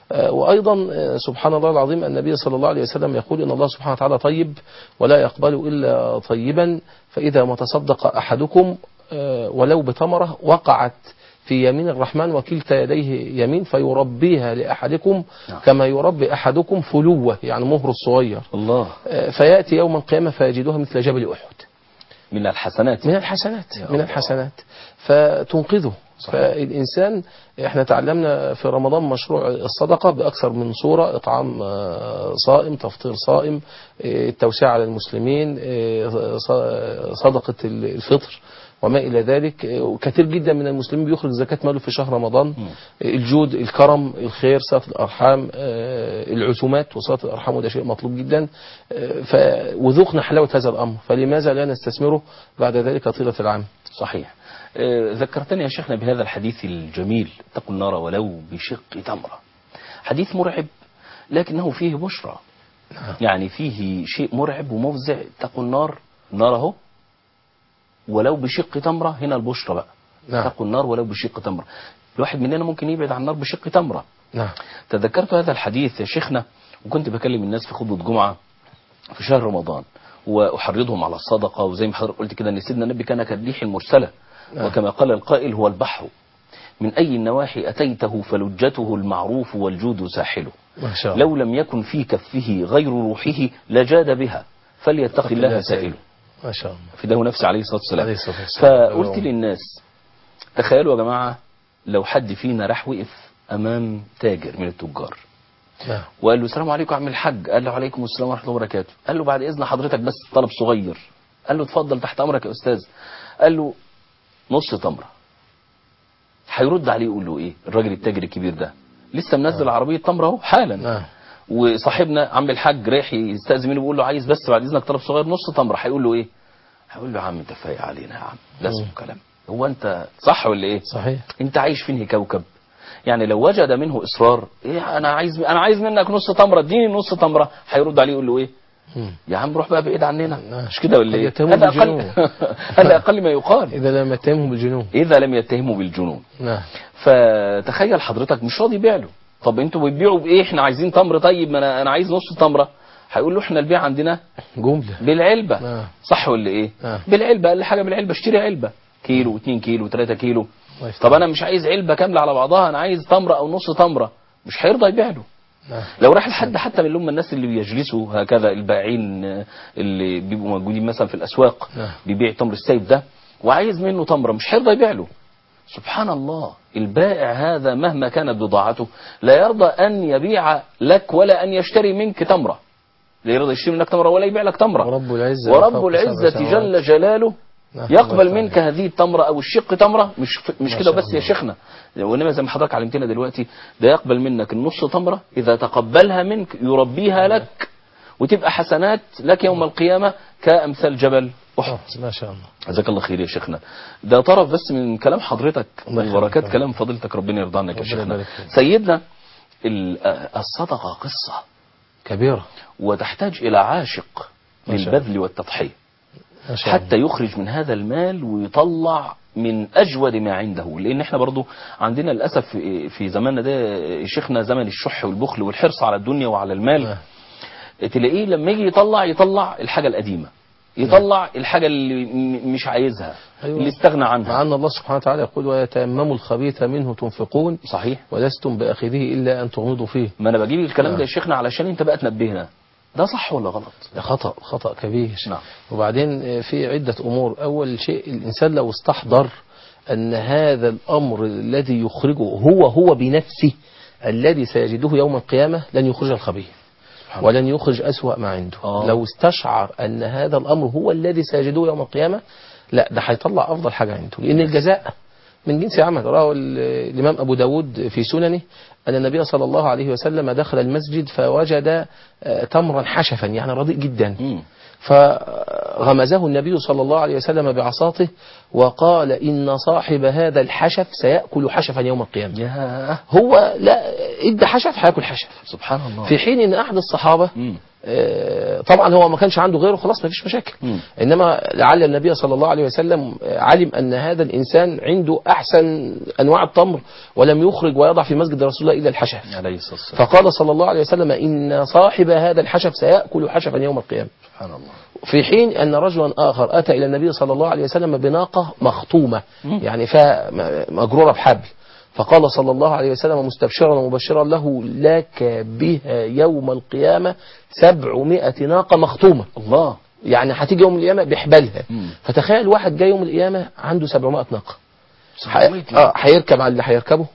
آه، وأيضا آه، سبحان الله العظيم النبي صلى الله عليه وسلم يقول إن الله سبحانه وتعالى طيب ولا يقبل إلا طيبا فإذا ما تصدق أحدكم آه، ولو بتمرة وقعت في يمين الرحمن وكلتا يديه يمين فيربيها لأحدكم نعم. كما يربي أحدكم فلوة يعني مهر الصغير الله آه، فيأتي يوم القيامة فيجدها مثل جبل أحد من الحسنات من الحسنات يا من الله. الحسنات فتنقذه صحيح. فالإنسان احنا تعلمنا في رمضان مشروع الصدقة بأكثر من صورة إطعام آه، صائم تفطير صائم آه، التوسعة على المسلمين آه، ص- صدقة الفطر وما إلى ذلك آه، وكثير جدا من المسلمين بيخرج زكاة ماله في شهر رمضان آه، الجود الكرم الخير صلة الأرحام آه، العزومات وصلة الأرحام وده شيء مطلوب جدا آه، ف- وذوقنا حلاوة هذا الأمر فلماذا لا نستثمره بعد ذلك طيلة العام صحيح آه، ذكرتني يا شيخنا بهذا الحديث الجميل اتقوا النار ولو بشق تمرة حديث مرعب لكنه فيه بشرى يعني فيه شيء مرعب ومفزع اتقوا النار النار اهو ولو بشق تمرة هنا البشرى بقى نعم. اتقوا النار ولو بشق تمرة الواحد مننا ممكن يبعد عن النار بشق تمرة نعم تذكرت هذا الحديث يا شيخنا وكنت بكلم الناس في خطبة جمعة في شهر رمضان وأحرضهم على الصدقة وزي ما حضرتك قلت كده أن سيدنا النبي كان كالريح المرسلة نعم. وكما قال القائل هو البحر من أي النواحي أتيته فلجته المعروف والجود ساحله ما شاء الله لو لم يكن في كفه غير روحه لجاد بها فليتق الله سائله ما شاء الله فداه نفسه عليه الصلاة والسلام عليه الصلاة والسلام. فقلت للناس تخيلوا يا جماعة لو حد فينا راح وقف أمام تاجر من التجار نعم وقال له السلام عليكم يا عم الحاج قال له عليكم السلام ورحمه الله وبركاته قال له بعد اذن حضرتك بس طلب صغير قال له اتفضل تحت امرك يا استاذ قال له نص تمره هيرد عليه يقول له ايه الراجل التاجر الكبير ده لسه منزل عربيه تمره اهو حالا نعم وصاحبنا عم الحاج رايح يستاذن منه بيقول له عايز بس بعد اذنك طلب صغير نص تمره هيقول له ايه هيقول له يا عم انت فايق علينا يا عم ده اسمه كلام هو انت صح ولا ايه صحيح انت عايش فين كوكب يعني لو وجد منه اصرار ايه انا عايز انا عايز منك نص تمره اديني نص تمره هيرد عليه يقول له ايه مم. يا عم روح بقى بعيد عننا نعم. مش كده ولا قد ايه يتهموا هذا اقل بالجنون. هذا اقل ما يقال إذا لم يتهمه بالجنون اذا لم يتهموا بالجنون نعم فتخيل حضرتك مش راضي يبيع له طب انتوا بتبيعوا بايه احنا عايزين تمر طيب ما انا انا عايز نص تمره هيقول له احنا البيع عندنا جملة بالعلبه نعم. صح ولا ايه نعم. بالعلبه اقل حاجه بالعلبه اشتري علبه كيلو 2 كيلو 3 كيلو الله يفتح طب انا مش عايز علبه كامله على بعضها انا عايز تمره او نص تمره مش هيرضى يبيع له نعم لو راح لحد حتى من اللي هم الناس اللي بيجلسوا هكذا البائعين آه، اللي بيبقوا موجودين مثلا في الاسواق نعم. بيبيع تمر السيف ده وعايز منه تمره مش هيرضى يبيع له سبحان الله البائع هذا مهما كانت بضاعته لا يرضى ان يبيع لك ولا ان يشتري منك تمره لا يرضى يشتري منك تمره ولا يبيع لك تمره ورب العزة ورب فوق سبع العزة سماوات. جل جلاله نعم. يقبل الله منك يفتح هذه التمرة أو الشق تمرة مش مش ما كده شاء بس يا الله. شيخنا وإنما زي ما حضرتك علمتنا دلوقتي ده يقبل منك النص تمرة إذا تقبلها منك يربيها لك وتبقى حسنات لك يوم القيامة كأمثال جبل أحد آه، ما شاء الله جزاك الله خير يا شيخنا ده طرف بس من كلام حضرتك الله من يخليك. بركات كلام فضيلتك ربنا يرضى عنك يا ربنا شيخنا يبارك فيك. سيدنا ال- الصدقة قصة كبيرة وتحتاج إلى عاشق ما شاء للبذل والتضحية ما شاء الله حتى يخرج من هذا المال ويطلع من اجود ما عنده لان احنا برضو عندنا للاسف في- في زماننا ده شيخنا زمن الشح والبخل والحرص على الدنيا وعلى المال نعم. تلاقيه لما يجي يطلع يطلع الحاجه القديمه يطلع الحاجه اللي م- مش عايزها أيوة. اللي استغنى مع عنها أن الله سبحانه وتعالى يقول ويتيمموا الخبيث منه تنفقون صحيح ولستم بآخذه إلا أن تغمضوا فيه ما انا بجيب الكلام نعم. ده يا شيخنا علشان انت بقى تنبهنا ده صح ولا غلط ده خطأ خطأ كبير نعم. وبعدين آه، في عدة أمور أول شيء الإنسان لو استحضر أن هذا الأمر الذي يخرجه هو هو بنفسه الذي سيجده يوم القيامة لن يخرج الخبيث ولن يخرج أسوأ ما عنده آه. لو استشعر أن هذا الأمر هو الذي سيجده يوم القيامة لا ده هيطلع أفضل حاجة عنده لأن الجزاء من جنس عمل رواه ال- الإمام أبو داود في سننه أن النبي صلى الله عليه وسلم دخل المسجد فوجد آه، تمرا حشفا يعني رديء جدا مم. فغمزه النبي صلى الله عليه وسلم بعصاته وقال إن صاحب هذا الحشف سيأكل حشفا يوم القيامة يا هو لا ادى حشف هياكل حشف سبحان الله في حين ان احد الصحابه مم. آه، طبعا هو ما كانش عنده غيره خلاص ما فيش مشاكل مم. انما لعل النبي صلى الله عليه وسلم آه، علم ان هذا الانسان عنده احسن انواع التمر ولم يخرج ويضع في مسجد رسول الله الا الحشف عليه الصلاة والسلام فقال صلى الله عليه وسلم ان صاحب هذا الحشف سياكل حشفا يوم القيامه سبحان الله في حين أن رجلا آخر أتى إلى النبي صلى الله عليه وسلم بناقة مخطومة مم. يعني فيها م- مجرورة بحبل فقال صلى الله عليه وسلم مستبشرا ومبشرا له لك بها يوم القيامة سبعمائة ناقة مخطومة الله يعني هتيجي يوم القيامة بحبالها مم. فتخيل واحد جاي يوم القيامة عنده 700 ناقة ح- 700 اه هيركب على اللي هيركبه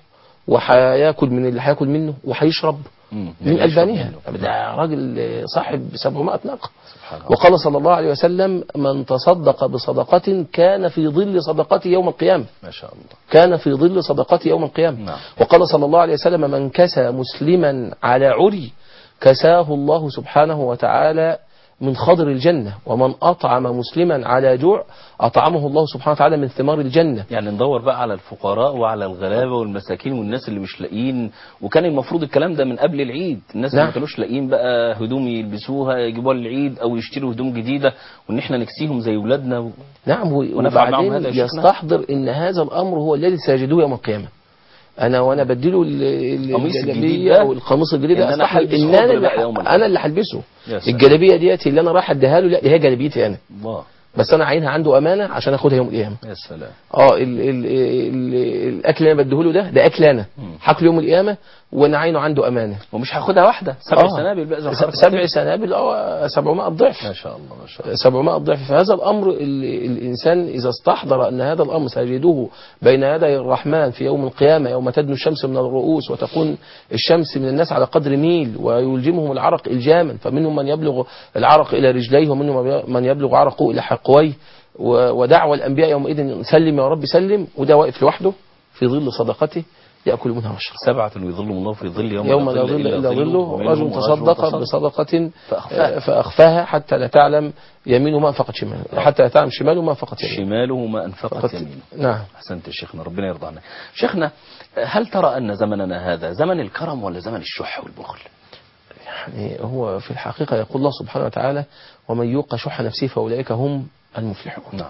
وهياكل من اللي هياكل منه وهيشرب مم. من يشرب ألبانها منه. ده راجل صاحب 700 ناقة سبحان الله وقال صلى الله عليه وسلم من تصدق بصدقة كان في ظل صدقته يوم القيامة ما شاء الله كان في ظل صدقته يوم القيامة نعم. وقال صلى الله عليه وسلم من كسى مسلما على عري كساه الله سبحانه وتعالى من خضر الجنة ومن أطعم مسلما على جوع أطعمه الله سبحانه وتعالى من ثمار الجنة يعني ندور بقى على الفقراء وعلى الغلابه والمساكين والناس اللي مش لاقيين وكان المفروض الكلام ده من قبل العيد الناس اللي نعم. ما كانوش لاقيين بقى هدوم يلبسوها يجيبوها للعيد او يشتروا هدوم جديده وان احنا نكسيهم زي ولادنا و... نعم و- ونفعل معهم وبعدين هذا يا شيخنا. يستحضر ان هذا الامر هو الذي سيجدوه يوم القيامه انا وانا بديله ال- ال- القميص الجديد الجلابيه ده، او القميص الجديد إن ده أنا استحضر هلبس ان خضر انا اللي بقى يوم ح- القيامة. انا اللي هلبسه يا سلام. الجلابيه ديت اللي انا رايح اديها له لا دي هي جلابيتي انا الله بس انا عينها عنده امانه عشان اخدها يوم القيامه يا سلام اه ال ال ال الاكل اللي انا بديه له ده ده اكل انا مم. هاكله يوم القيامه وانا عينه عنده امانه ومش هاخدها واحده سبع آه. سنابل بقى زي ما س- حضرتك سبع قلت. سنابل اه 700 ضعف ما شاء الله ما شاء الله 700 ضعف فهذا الأمر ال- الإنسان إذا استحضر أن هذا الأمر سيجده بين يدي الرحمن في يوم القيامة يوم تدنو الشمس من الرؤوس وتكون الشمس من الناس على قدر ميل ويلجمهم العرق إلجاما فمنهم من يبلغ العرق إلى رجليه ومنهم من يبلغ عرقه إلى حقويه و- ودعوى الأنبياء يومئذ سلم يا رب سلم وده واقف لوحده في ظل صدقته يأكل منها ويشرب سبعة يظلهم الله في ظل يوم, يوم لا ظل إلا ظله ومنهم رجل تصدق بصدقة فأخفاها. آه، فأخفاها حتى لا تعلم يمينه ما أنفقت شماله حتى لا تعلم شماله ما أنفقت يمينه شماله ما أنفقت فقط- يمينه نعم أحسنت يا شيخنا ربنا يرضى عنك شيخنا هل ترى أن زمننا هذا زمن الكرم ولا زمن الشح والبخل يعني هو في الحقيقة يقول الله سبحانه وتعالى ومن يوق شح نفسه فأولئك هم المفلحون نعم.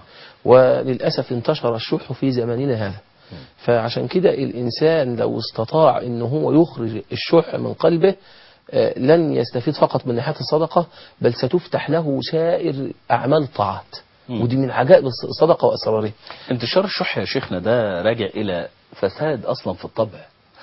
وللأسف انتشر الشح في زماننا هذا فعشان كده الإنسان لو استطاع أنه هو يخرج الشح من قلبه آه، لن يستفيد فقط من ناحية الصدقة بل ستفتح له سائر أعمال الطاعات مم. ودي من عجائب الصدقة وأسرارها انتشار الشح يا شيخنا ده راجع إلى فساد أصلا في الطبع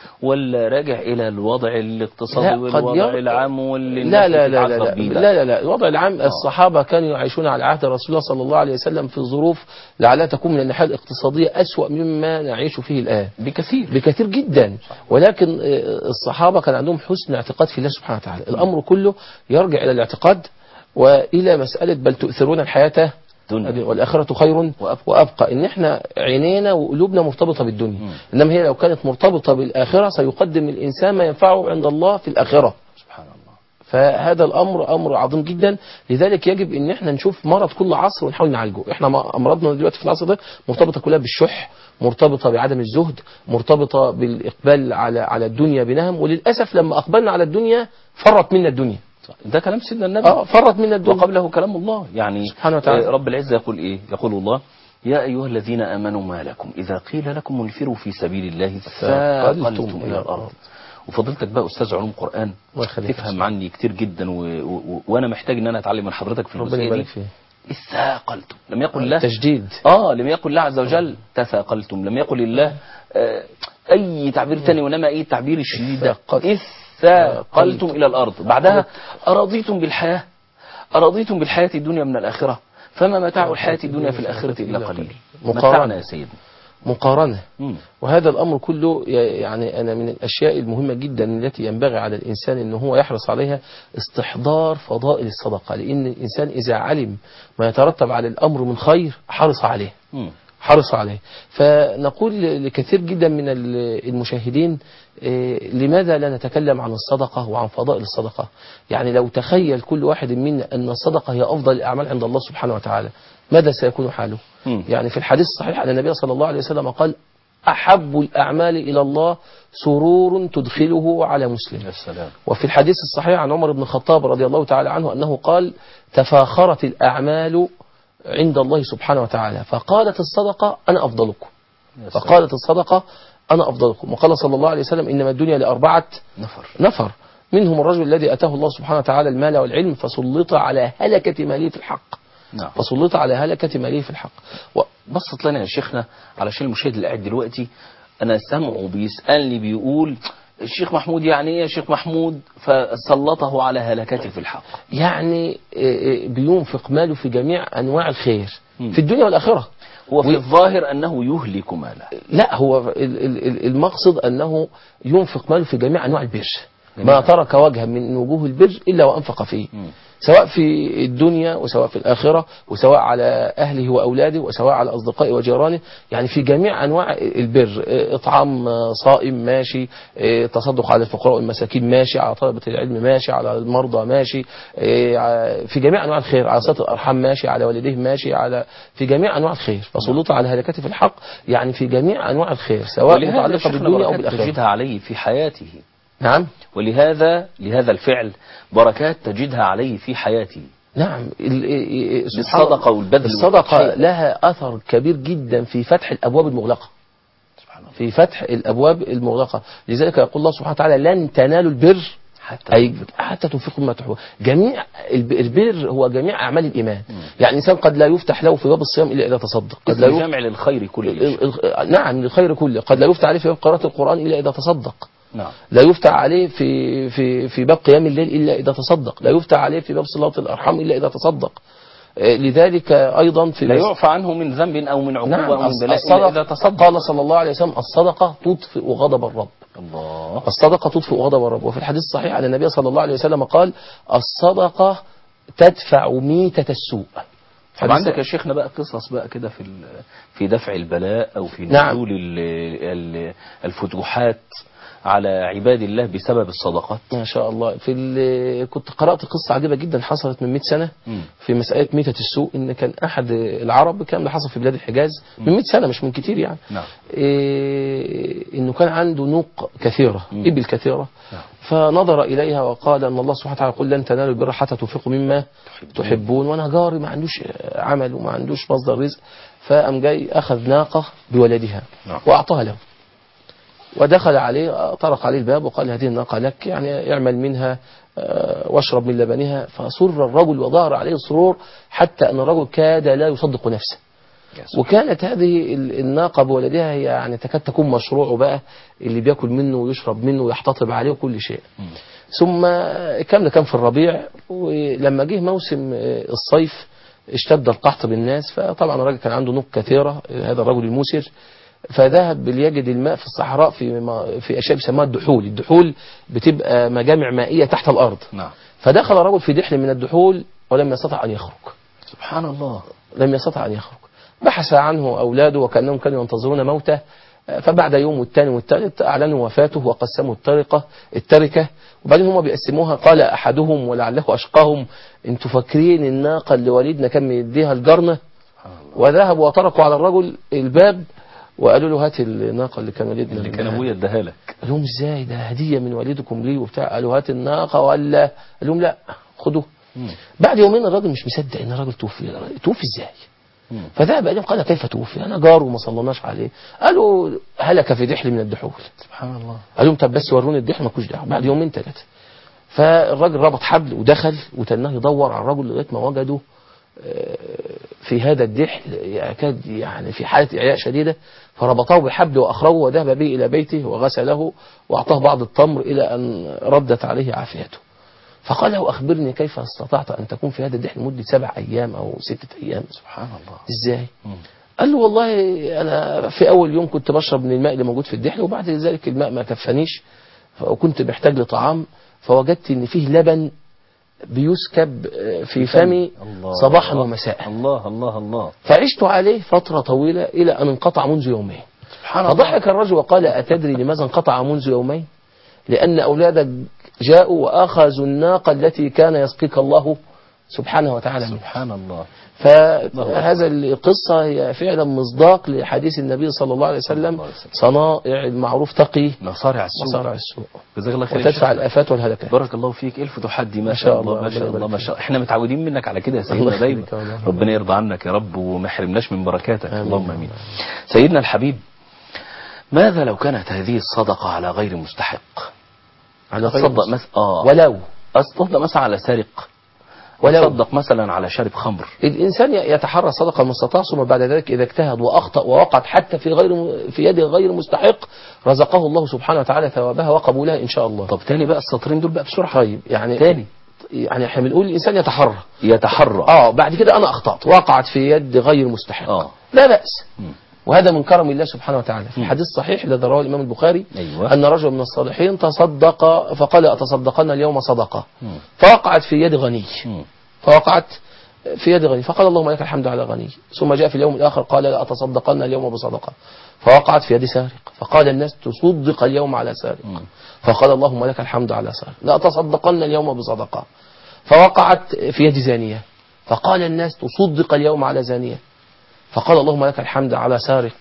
ولا راجع إلى الوضع الاقتصادي لا، قد والوضع ير- العام واللي لا الناس لا لا لا بتتعذب لا, بيه ده؟ لا لا لا الوضع العام الصحابة كانوا يعيشون على عهد رسول الله صلى الله عليه وسلم في ظروف لعلها تكون من الناحية الاقتصادية أسوأ مما نعيش فيه الآن بكثير بكثير جدا ولكن آه، الصحابة كان عندهم حسن اعتقاد في الله سبحانه وتعالى الأمر كله يرجع إلى الاعتقاد وإلى مسألة بل تؤثرون الحياة دنيا. والآخرة خير وأبقى. وأبقى إن إحنا عينينا وقلوبنا مرتبطة بالدنيا مم. إنما هي لو كانت مرتبطة بالآخرة سيقدم الإنسان ما ينفعه عند الله في الآخرة سبحان الله فهذا الامر امر عظيم جدا لذلك يجب ان احنا نشوف مرض كل عصر ونحاول نعالجه احنا ما- امراضنا دلوقتي في العصر ده مرتبطه كلها بالشح مرتبطه بعدم الزهد مرتبطه بالاقبال على على الدنيا بنهم وللاسف لما اقبلنا على الدنيا فرت منا الدنيا صح. ده كلام سيدنا النبي اه فرت منا الدنيا وقبله كلام الله يعني سبحانه وتعالى. آه، رب العزة يقول إيه يقول الله يا أيها الذين آمنوا ما لكم إذا قيل لكم انفروا في سبيل الله ثاقلتم إلى الأرض وفضلتك بقى أستاذ علوم قرآن الله يخليك. تفهم عني كتير جدا و... و... وأنا محتاج إن أنا أتعلم من حضرتك في ربنا الجزئية يبارك دي فيه الثاقلتم لم يقل له تجديد آه لم يقل الله عز وجل تثاقلتم لم يقل الله آه أي تعبير تاني وإنما أي التعبير الشديد ده إذ ثاقلتم إلى الأرض بعدها أرضيتم بالحياة أرضيتم بالحياة الدنيا من الآخرة فما متاع الحياة الدنيا في الآخرة إلا قليل مقارنة. متعنا يا سيدنا مقارنه مم. وهذا الأمر كله ي- يعني أنا من الأشياء المهمة جدا التي ينبغي على الإنسان أنه هو يحرص عليها استحضار فضائل الصدقة لأن الإنسان إذا علم ما يترتب على الأمر من خير حرص عليه مم. حرص عليه فنقول لكثير جدا من ال- المشاهدين إيه، لماذا لا نتكلم عن الصدقة وعن فضائل الصدقة يعني لو تخيل كل واحد منا أن الصدقة هي أفضل الأعمال عند الله سبحانه وتعالى ماذا سيكون حاله مم. يعني في الحديث الصحيح أن النبي صلى الله عليه وسلم قال أحب الأعمال إلى الله سرور تدخله على مسلم يا سلام وفي الحديث الصحيح عن عمر بن الخطاب رضي الله تعالى عنه أنه قال تفاخرت الأعمال عند الله سبحانه وتعالى فقالت الصدقة أنا أفضلكم يا سلام. فقالت الصدقة أنا أفضلكم وقال صلى الله عليه وسلم إنما الدنيا لأربعة نفر نفر منهم الرجل الذي أتاه الله سبحانه وتعالى المال والعلم فسلط على هلكة ماله في الحق نعم فسلط على هلكة ماله في الحق و... بسط لنا يا شيخنا علشان المشاهد اللي قاعد دلوقتي انا سامعه بيسالني بيقول الشيخ محمود يعني ايه يا شيخ محمود فسلطه على هلكته في الحق يعني آه، آه، بينفق ماله في جميع أنواع الخير مم. في الدنيا والآخرة هو في و- الظاهر انه يهلك ماله لا هو ال- ال- ال- المقصد أنه ينفق ماله في جميع أنواع البر جميع. ما ترك وجها من وجوه البر إلا وأنفق فيه مم. سواء في الدنيا وسواء في الآخرة وسواء على أهله وأولاده وسواء على أصدقائه وجيرانه يعني في جميع أنواع البر إيه، إطعام آه، صائم ماشي إيه، تصدق على الفقراء والمساكين ماشي على طلبة العلم ماشي على المرضى ماشي إيه، ع- في جميع أنواع الخير على صلة الأرحام ماشي على والديه ماشي على في جميع أنواع الخير فسلوط على هلكته في الحق يعني في جميع أنواع الخير سواء ولهذا متعلقة شيخنا بالدنيا أو بركات بالآخرة تجدها عليه في حياته نعم ولهذا لهذا الفعل بركات تجدها عليه في حياته نعم ال- ال- ال- سبحان الله. بالصدقة والبذل الصدقة والتضحية. لها أثر كبير جدا في فتح الأبواب المغلقة سبحان الله في فتح الأبواب المغلقة لذلك يقول الله سبحانه وتعالى لن تنالوا البر حتى أي حتى تنفقوا مما تحبون جميع الب- البر هو جميع أعمال الإيمان يعني الإنسان قد لا يفتح له في باب الصيام إلا إذا تصدق قد لا اسم يفتح جامع للخير كله ال- ال- نعم للخير كله قد لا يفتح عليه في باب قراءة القرآن إلا إذا تصدق نعم لا يفتح عليه في في في باب قيام الليل الا اذا تصدق، لا يفتح عليه في باب صلاه الارحام الا اذا تصدق. آه، لذلك ايضا في لا مس- يعفى عنه من ذنب او من عقوبة نعم او من الص- بلاء إلا اذا الصدقه تصدق قال صلى الله عليه وسلم الصدقه تطفئ غضب الرب. الله الصدقه تطفئ غضب الرب، وفي الحديث الصحيح عن النبي صلى الله عليه وسلم قال الصدقه تدفع ميته السوء. طب حديث- عندك يا شيخنا بقى قصص بقى كده في ال- في دفع البلاء او في نعم. نزول ال- ال- الفتوحات على عباد الله بسبب الصدقات ما شاء الله في ال- كنت قرأت قصة عجيبة جدا حصلت من 100 سنة مم. في مسألة ميتة السوق إن كان أحد العرب كان ده حصل في بلاد الحجاز من 100 سنة مش من كتير يعني نعم إيه إنه كان عنده نوق كثيرة مم. إبل كثيرة نعم. فنظر إليها وقال أن الله سبحانه وتعالى يقول لن تنالوا البر حتى تنفقوا مما تحبون وأنا جاري ما عندوش عمل وما عندوش مصدر رزق فقام جاي أخذ ناقة بولدها نعم. وأعطاها له ودخل عليه طرق عليه الباب وقال هذه الناقة لك يعني اعمل منها آه، واشرب من لبنها فسر الرجل وظهر عليه السرور حتى أن الرجل كاد لا يصدق نفسه يا سبحان وكانت هذه ال- الناقة بولدها هي يعني تكاد تكون مشروعه بقى اللي بياكل منه ويشرب منه ويحتطب عليه وكل شيء مم. ثم الكلام ده كان في الربيع ولما جه موسم آه، الصيف اشتد القحط بالناس فطبعا الراجل كان عنده نوق كثيرة آه، هذا الرجل الموسر فذهب ليجد الماء في الصحراء في ما- في اشياء بيسموها الدحول، الدحول بتبقى مجامع مائيه تحت الارض. نعم فدخل الرجل في دحل من الدحول ولم يستطع ان يخرج. سبحان الله لم يستطع ان يخرج. بحث عنه اولاده وكانهم كانوا ينتظرون موته فبعد يوم والثاني والثالث اعلنوا وفاته وقسموا التركه التركه وبعدين هم بيقسموها قال احدهم ولعله اشقاهم انتوا فاكرين الناقه اللي والدنا كان مديها الجرنه سبحان الله وذهبوا وطرقوا على الرجل الباب وقالوا له هات الناقه اللي كان والدنا اللي كان منها. ابويا اداها لك قال لهم ازاي ده هديه من والدكم لي وبتاع قالوا هات الناقه ولا قال لهم لا خدوه مم. بعد يومين الراجل مش مصدق ان الراجل توفي توفي ازاي مم. فذهب اليهم قال كيف توفي انا جار وما صلناش عليه قالوا هلك في دحل من الدحول سبحان الله قال لهم طب بس وروني الدحل مالكوش دعوه بعد يومين ثلاثه فالراجل ربط حبل ودخل وتناه يدور على الرجل لغايه ما وجده آه، في هذا الدحل يكاد يعني في حاله اعياء شديده فربطه بحبل واخرجه وذهب به الى بيته وغسله واعطاه بعض التمر الى ان ردت عليه عافيته فقال له اخبرني كيف استطعت ان تكون في هذا الدحل لمده سبع ايام او سته ايام سبحان الله ازاي مم. قال له والله انا في اول يوم كنت بشرب من الماء اللي موجود في الدحل وبعد ذلك الماء ما كفانيش وكنت محتاج لطعام فوجدت ان فيه لبن بيسكب آه، في فمي الله. صباحا ومساء الله الله الله فعشت عليه فترة طويلة إلى أن انقطع منذ يومين سبحان الله فضحك الرجل وقال أتدري لماذا انقطع منذ يومين لأن أولادك جاءوا وأخذوا الناقة التي كان يسقيك الله سبحانه وتعالى منها سبحان الله فهذا القصة هي فعلا مصداق لحديث النبي صلى الله عليه وسلم الله عليه وسلم. صنائع المعروف تقي مصارع السوق مصارع السوء جزاك الله خير يا وتدفع شيخ. الآفات والهلكات بارك الله فيك ايه الفتوحات دي ما ما شاء شاء الله الله، ما شاء ربنا الله ما يبارك شاء الله احنا متعودين منك على كده يا الله سيدنا دايما يخليك يا مولانا. ربنا يرضى عنك يا رب وما يحرمناش من بركاتك آمين. اللهم امين سيدنا الحبيب ماذا لو كانت هذه الصدقة على غير مستحق على غير أتصدق مسلم. مثلا اه ولو أتصدق مثلا على سارق ولو. أتصدق مثلا على شارب خمر الإنسان يتحرى صدقة ما استطاع ثم بعد ذلك إذا اجتهد وأخطأ ووقعت حتى في غير في يد غير مستحق رزقه الله سبحانه وتعالى ثوابها وقبولها إن شاء الله طب تاني بقى السطرين دول بقى بسرعة طيب يعني تاني يعني احنا بنقول الإنسان يتحرى يتحرى اه بعد كده أنا أخطأت وقعت في يد غير مستحق اه لا بأس مم. وهذا من كرم الله سبحانه وتعالى في الحديث الصحيح الذي رواه الإمام البخاري أيوة. أن رجل من الصالحين تصدق فقال أتصدقن اليوم صدقة مم. فوقعت في يد غني مم. فوقعت في يد غني فقال اللهم لك الحمد على غني ثم جاء في اليوم الآخر قال لا أتصدقن اليوم بصدقة فوقعت في يد سارق فقال الناس تصدق اليوم على سارق مم. فقال اللهم لك الحمد على سارق لا أتصدقن اليوم بصدقة فوقعت في يد زانية فقال الناس تصدق اليوم على زانية فقال اللهم لك الحمد على سارق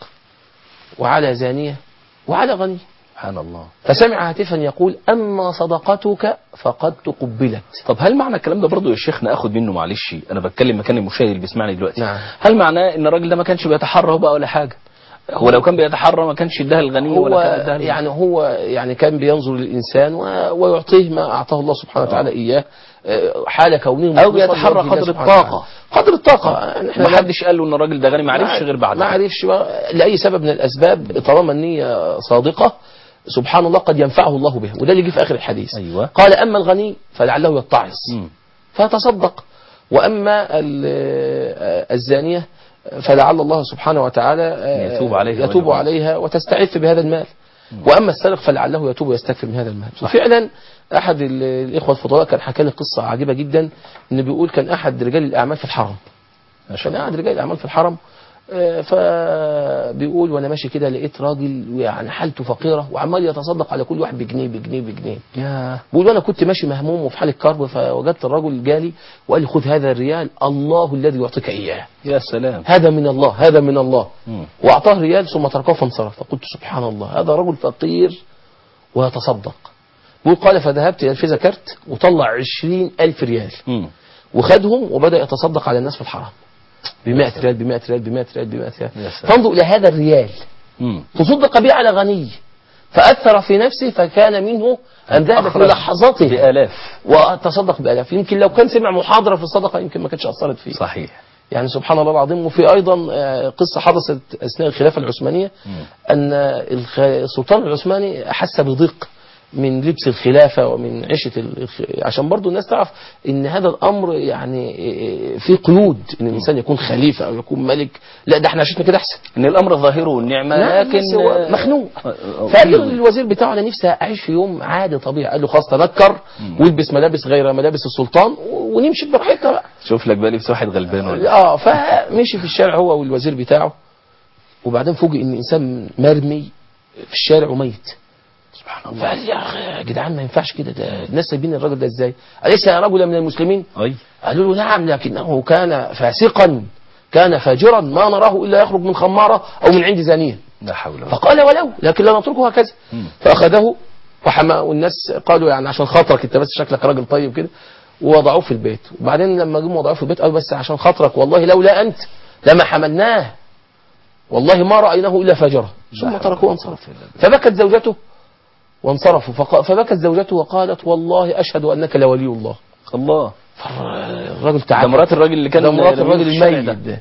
وعلى زانية وعلى غني سبحان الله فسمع هاتفا يقول أما صدقتك فقد تقبلت طب هل معنى الكلام ده برضو يا شيخ ناخد منه معلش انا بتكلم مكان المشاهد اللي بيسمعني دلوقتي نعم. هل معناه ان الراجل ده ما كانش بيتحرى هو بقى ولا حاجه هو لو كان بيتحرى ما كانش اداها الغني ولا هو كان اداها الغني. يعني هو يعني كان بينظر للإنسان و- ويعطيه ما أعطاه الله سبحانه وتعالى إياه آه، حال كونه او مخلصاً بيتحرى لوجه الله قدر سبحانه وتعالى. الطاقه قدر الطاقة يعني إحنا ما لا- حدش قال له ان الراجل ده غني ما عرفش غير بعد ما عرفش بقى- لأي سبب من الأسباب طالما النية صادقة سبحان الله قد ينفعه الله بها وده اللي جه في آخر الحديث أيوة. قال أما الغني فلعله يتعظ مم. فتصدق وأما ال- آه، الزانية فلعل الله سبحانه وتعالى آه، يتوب عليها يتوب ويعوض. عليها وتستعف بهذا المال وأما السارق فلعله يتوب ويستكفي من هذا المال وفعلا أحد ال- الإخوة الفضلاء كان حكى لي قصة عجيبة جدا إن بيقول كان أحد رجال الأعمال في الحرم ما شاء كان الله قاعد رجال الأعمال في الحرم آه، فبيقول وانا ماشي كده لقيت راجل يعني حالته فقيره وعمال يتصدق على كل واحد بجنيه بجنيه بجنيه يا بيقول وانا كنت ماشي مهموم وفي حاله كرب فوجدت الرجل جالي وقال لي خذ هذا الريال الله الذي يعطيك اياه يا سلام هذا من الله هذا من الله مم. واعطاه ريال ثم تركه فانصرف فقلت سبحان الله هذا رجل فقير ويتصدق بيقول قال فذهبت الى الفيزا كارت وطلع عشرين ألف ريال مم. وخدهم وبدأ يتصدق على الناس في الحرم ب 100 ريال ب 100 ريال ب 100 ريال ب 100 ريال يا سلام. فانظر إلى هذا الريال مم. تصدق به على غني فأثر في نفسه فكان منه أن ذهب في أخرج لحظته بآلاف وتصدق بآلاف يمكن لو كان سمع محاضرة في الصدقة يمكن ما كانتش أثرت فيه صحيح يعني سبحان الله العظيم وفي أيضا آه، قصة حدثت أثناء الخلافة العثمانية مم. أن الخ- السلطان العثماني أحس بضيق من لبس الخلافة ومن عيشة الخ... عشان برضو الناس تعرف ان هذا الامر يعني في قيود ان الانسان يكون خليفة او يكون ملك لا ده احنا عشتنا كده احسن ان الامر ظاهره النعمه نعم، لكن بس هو مخنوق آه، آه، فقال له الوزير بتاعه انا نفسي اعيش في يوم عادي طبيعي قال له خلاص تنكر والبس ملابس غير ملابس السلطان و- ونمشي براحتنا بقى شوف لك بقى لبس واحد غلبان ولا اه فمشي في الشارع هو والوزير بتاعه وبعدين فوجئ ان انسان مرمي في الشارع وميت سبحان الله فقال يا أخي يا جدعان ما ينفعش كده ده الناس سايبين الراجل ده ازاي؟ أليس رجلا من المسلمين؟ اي قالوا له نعم لكنه كان فاسقا كان فاجرا ما نراه الا يخرج من خماره او من عند زانيه لا حول ولا قوه فقال ولو لكن لا نتركه هكذا مم. فاخذه وحماه والناس قالوا يعني عشان خاطرك انت بس شكلك راجل طيب كده ووضعوه في البيت وبعدين لما جم وضعوه في البيت قالوا بس عشان خاطرك والله لولا انت لما حملناه والله ما رايناه الا فاجرا ثم حول تركوه ولا وانصرف قوة إلا بالله. فبكت زوجته وانصرفوا فق- فبكت زوجته وقالت والله اشهد انك لولي الله الله فالرجل ده تعب مرات الراجل اللي كان ده مرات رميه الراجل في الشارع الميت ده. ده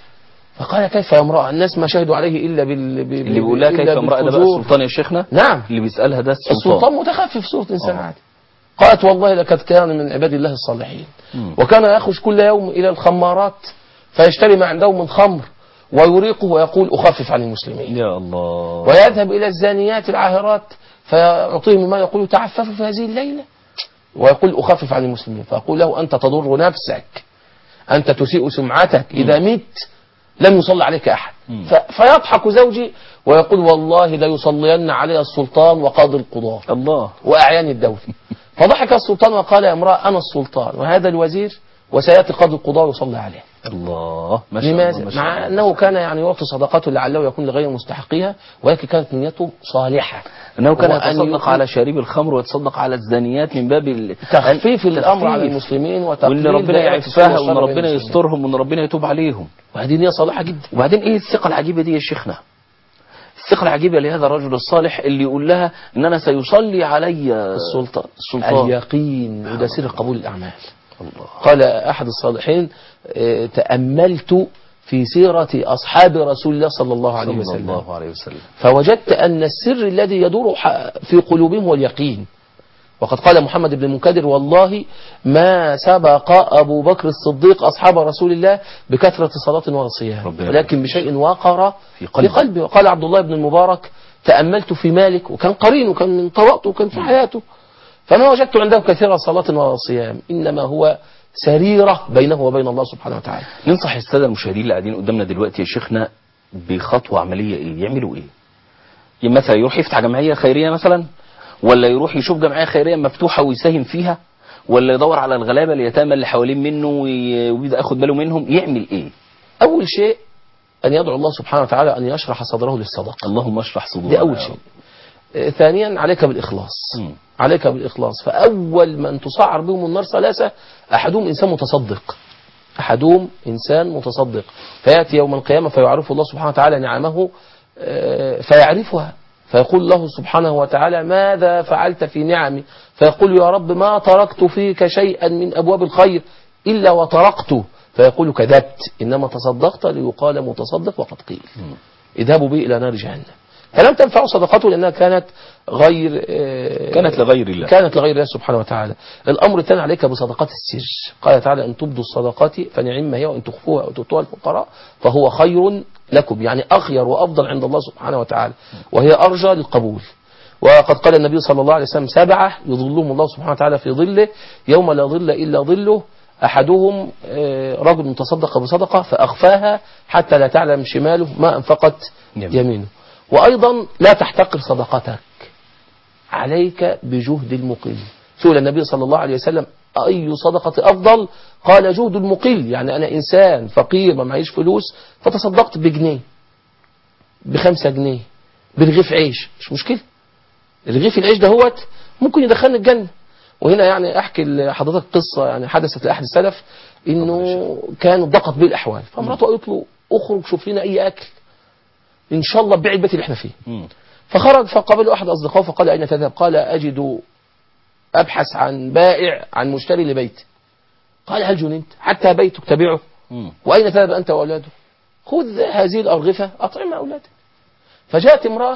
فقال كيف يا امرأة الناس ما شهدوا عليه إلا بال ب- اللي بيقول لها كيف إلا امرأة ده بقى بالفجور. السلطان يا شيخنا نعم اللي بيسألها ده السلطان, السلطان متخفف صورة إنسان آه. عادي قالت والله لقد كان من عباد الله الصالحين مم. وكان يخرج كل يوم إلى الخمارات فيشتري ما عنده من خمر ويريقه ويقول أخفف عن المسلمين يا الله ويذهب إلى الزانيات العاهرات فيعطيهم ما يقول تعففوا في هذه الليلة ويقول أخفف عن المسلمين فأقول له أنت تضر نفسك أنت تسيء سمعتك إذا مت لم يصلي عليك أحد مم. ف- فيضحك زوجي ويقول والله ليصلين علي السلطان وقاضي القضاة الله وأعيان الدولة فضحك السلطان وقال يا امرأة أنا السلطان وهذا الوزير وسيأتي قاضي القضاء ويصلي عليه الله ما شاء الله لماذا؟ ما شاء مع الله. أنه كان يعني يعطي صدقاته لعله يكون لغير مستحقيها ولكن كانت نيته صالحة انه كان وأن يتصدق يؤمن- على شارب الخمر ويتصدق على الزانيات من باب ال- تخفيف الأمر على تخفيف. المسلمين وتقليل وان ربنا دائرة السوء يعفها وان والشر بين ربنا المسلمين. يسترهم وان ربنا يتوب عليهم وهذه نية صالحة جدا وبعدين ايه الثقة العجيبة دي يا شيخنا الثقة العجيبة لهذا الرجل الصالح اللي يقول لها ان انا سيصلي علي السلطة السلطان اليقين وده سر قبول الأعمال الله قال أحد الصالحين آه، تأملت في سيرة أصحاب رسول الله صلى الله عليه صلى وسلم الله عليه وسلم فوجدت أن السر الذي يدور ح- في قلوبهم هو اليقين وقد قال محمد بن المنكدر والله ما سبق أبو بكر الصديق أصحاب رسول الله بكثرة صلاة وصيام ربنا ولكن يبارك بشيء وقر في في قلبه. قلبه وقال عبد الله بن المبارك تأملت في مالك وكان قرين وكان من طواته وكان في حياته فما وجدت عنده كثير صلاة وصيام إنما هو سريرة بينه وبين الله سبحانه وتعالى ننصح السادة المشاهدين اللي قاعدين قدامنا دلوقتي يا شيخنا بخطوة عملية ايه يعملوا ايه يعني مثلا يروح يفتح جمعية خيرية مثلا ولا يروح يشوف جمعية خيرية مفتوحة ويساهم فيها ولا يدور على الغلابة اليتامى اللي حوالين منه وي- ويبدأ ياخد باله منهم يعمل ايه أول شيء أن يدعو الله سبحانه وتعالى أن يشرح صدره للصدقة اللهم اشرح صدورنا دي أول يا شيء رب. آه، ثانيا عليك بالإخلاص مم. عليك بالإخلاص فأول من تسعر بهم النار ثلاثة أحدهم إنسان متصدق أحدهم إنسان متصدق فيأتي يوم القيامة فيعرف الله سبحانه وتعالى نعمه آه، فيعرفها فيقول له سبحانه وتعالى ماذا فعلت في نعمي فيقول يا رب ما تركت فيك شيئا من أبواب الخير إلا وتركته فيقول كذبت إنما تصدقت ليقال متصدق وقد قيل اذهبوا به إلى نار جهنم فلم تنفع صدقته لأنها كانت غير آه، كانت لغير الله كانت لغير الله سبحانه وتعالى الأمر الثاني عليك بصدقات السر قال تعالى أن تبدوا الصدقات فنعم هي وأن تخفوها وتؤتوها الفقراء فهو خير لكم يعني أخير وأفضل عند الله سبحانه وتعالى وهي أرجى للقبول وقد قال النبي صلى الله عليه وسلم سبعة يظلهم الله سبحانه وتعالى في ظله يوم لا ظل إلا ظله أحدهم آه، رجل تصدق بصدقة فأخفاها حتى لا تعلم شماله ما أنفقت يمين. يمينه وأيضا لا تحتقر صدقتك عليك بجهد المقل سئل النبي صلى الله عليه وسلم أي صدقة أفضل قال جهد المقل يعني أنا إنسان فقير ما معيش فلوس فتصدقت بجنيه بخمسة جنيه برغيف عيش مش مشكلة رغيف العيش دهوت ممكن يدخلني الجنة وهنا يعني أحكي لحضرتك قصة يعني حدثت لأحد السلف إنه كان ضاقت به الأحوال فمراته قالت له اخرج شوف لنا أي أكل إن شاء الله بيع البيت اللي احنا فيه مم. فخرج فقابله أحد أصدقائه فقال أين تذهب قال أجد أبحث عن بائع عن مشتري لبيتي قال هل جننت حتى بيتك تبيعه مم. وأين تذهب أنت وأولاده خذ هذه الأرغفة أطعم أولادك فجاءت امرأة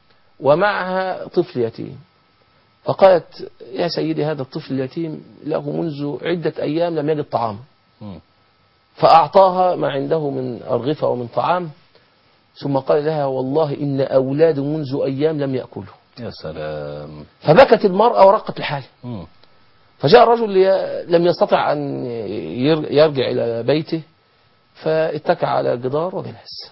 ومعها طفل يتيم فقالت يا سيدي هذا الطفل اليتيم له منذ عدة أيام لم يجد طعام مم. فأعطاها ما عنده من أرغفة ومن طعام ثم قال لها والله إن أولاد منذ أيام لم يأكلوا يا سلام فبكت المرأة ورقت الحال مم. فجاء الرجل لي- لم يستطع أن ير- يرجع إلى بيته فاتكى على الجدار وجلس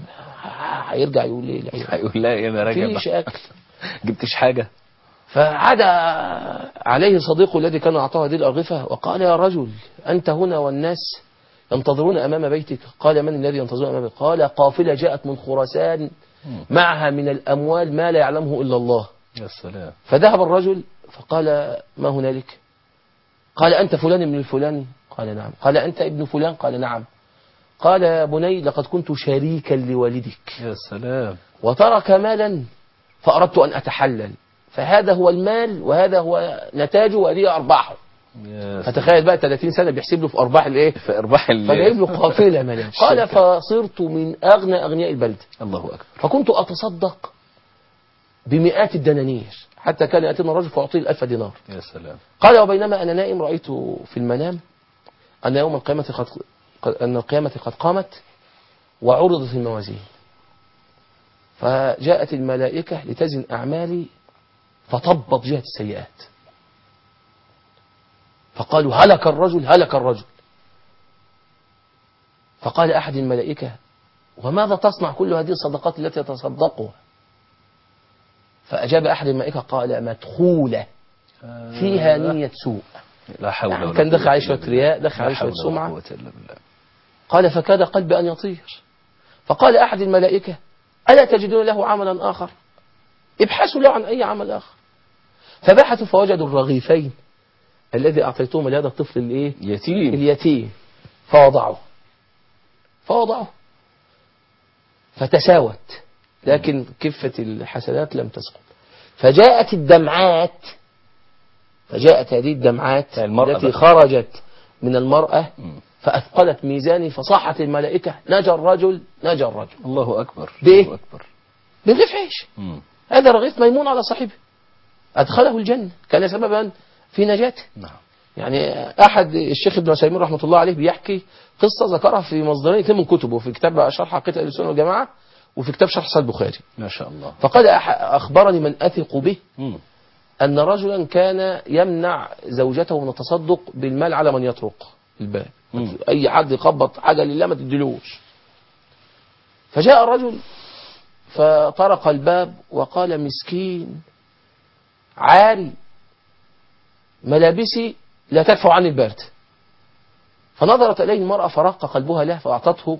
هيرجع يقول ليه العيال هيقول لا انا راجع مفيش بقى. أكل جبتش حاجة فعاد عليه صديقه الذي كان أعطاه هذه الأرغفة وقال يا رجل أنت هنا والناس ينتظرون أمام بيتك قال من الذي ينتظرون أمام بيتك قال قافلة جاءت من خراسان مم. معها من الأموال ما لا يعلمه إلا الله يا سلام فذهب الرجل فقال ما هنالك قال أنت فلان من الفلاني قال نعم قال أنت ابن فلان قال نعم قال يا بني لقد كنت شريكا لوالدك يا سلام وترك مالا فأردت أن أتحلل فهذا هو المال وهذا هو نتاجه وهذه أرباحه يا سلام فتخيل بقى 30 سنة بيحسب له في أرباح الإيه في ارباح ال- فجايب له قافلة مالية قال فصرت من أغنى أغنياء البلد الله اكبر فكنت أتصدق بمئات الدنانير حتى كان يأتينا الرجل فأعطيه الألف دينار يا سلام قال وبينما أنا نائم رأيت في المنام أن يوم القيامة قد قد- أن القيامة قد قامت وعرضت الموازين فجاءت الملائكة لتزن أعمالي فطبت جهة السيئات فقالوا هلك الرجل هلك الرجل فقال أحد الملائكة وماذا تصنع كل هذه الصدقات التي يتصدقها فأجاب أحد الملائكة قال مدخولة فيها نية سوء لا حول يعني ولا كان قوة دخل عليه إلا شوية بالله. رياء دخل لا عليه شوية حول ولا سمعة قوة إلا بالله قال فكاد قلبي أن يطير فقال أحد الملائكة ألا تجدون له عملا آخر ابحثوا له عن أي عمل آخر فبحثوا فوجدوا الرغيفين الذي أعطيتهم لهذا الطفل الإيه يتيم اليتيم فوضعه فوضعه فتساوت لكن كفة الحسنات لم تسقط فجاءت الدمعات فجاءت هذه الدمعات المرأة التي بقى. خرجت من المرأة مم. فأثقلت ميزاني فصاحت الملائكة نجا الرجل نجا الرجل الله أكبر بإيه؟ الله أكبر برغيف عيش مم. هذا رغيف ميمون على صاحبه أدخله الجنة كان سببا في نجاته نعم يعني أحد الشيخ ابن عثيمين رحمة الله عليه بيحكي قصة ذكرها في مصدرين اثنين من كتبه في كتاب شرح عقيدة أهل السنة والجماعة وفي كتاب شرح صحيح البخاري ما شاء الله فقال أح- أخبرني من أثق به مم. أن رجلا كان يمنع زوجته من التصدق بالمال على من يطرق الباب مم. أي حد يخبط حاجة لله ما تدلوش فجاء الرجل فطرق الباب وقال مسكين عاري ملابسي لا تدفع عني البرد فنظرت إليه المرأة فرق قلبها له فأعطته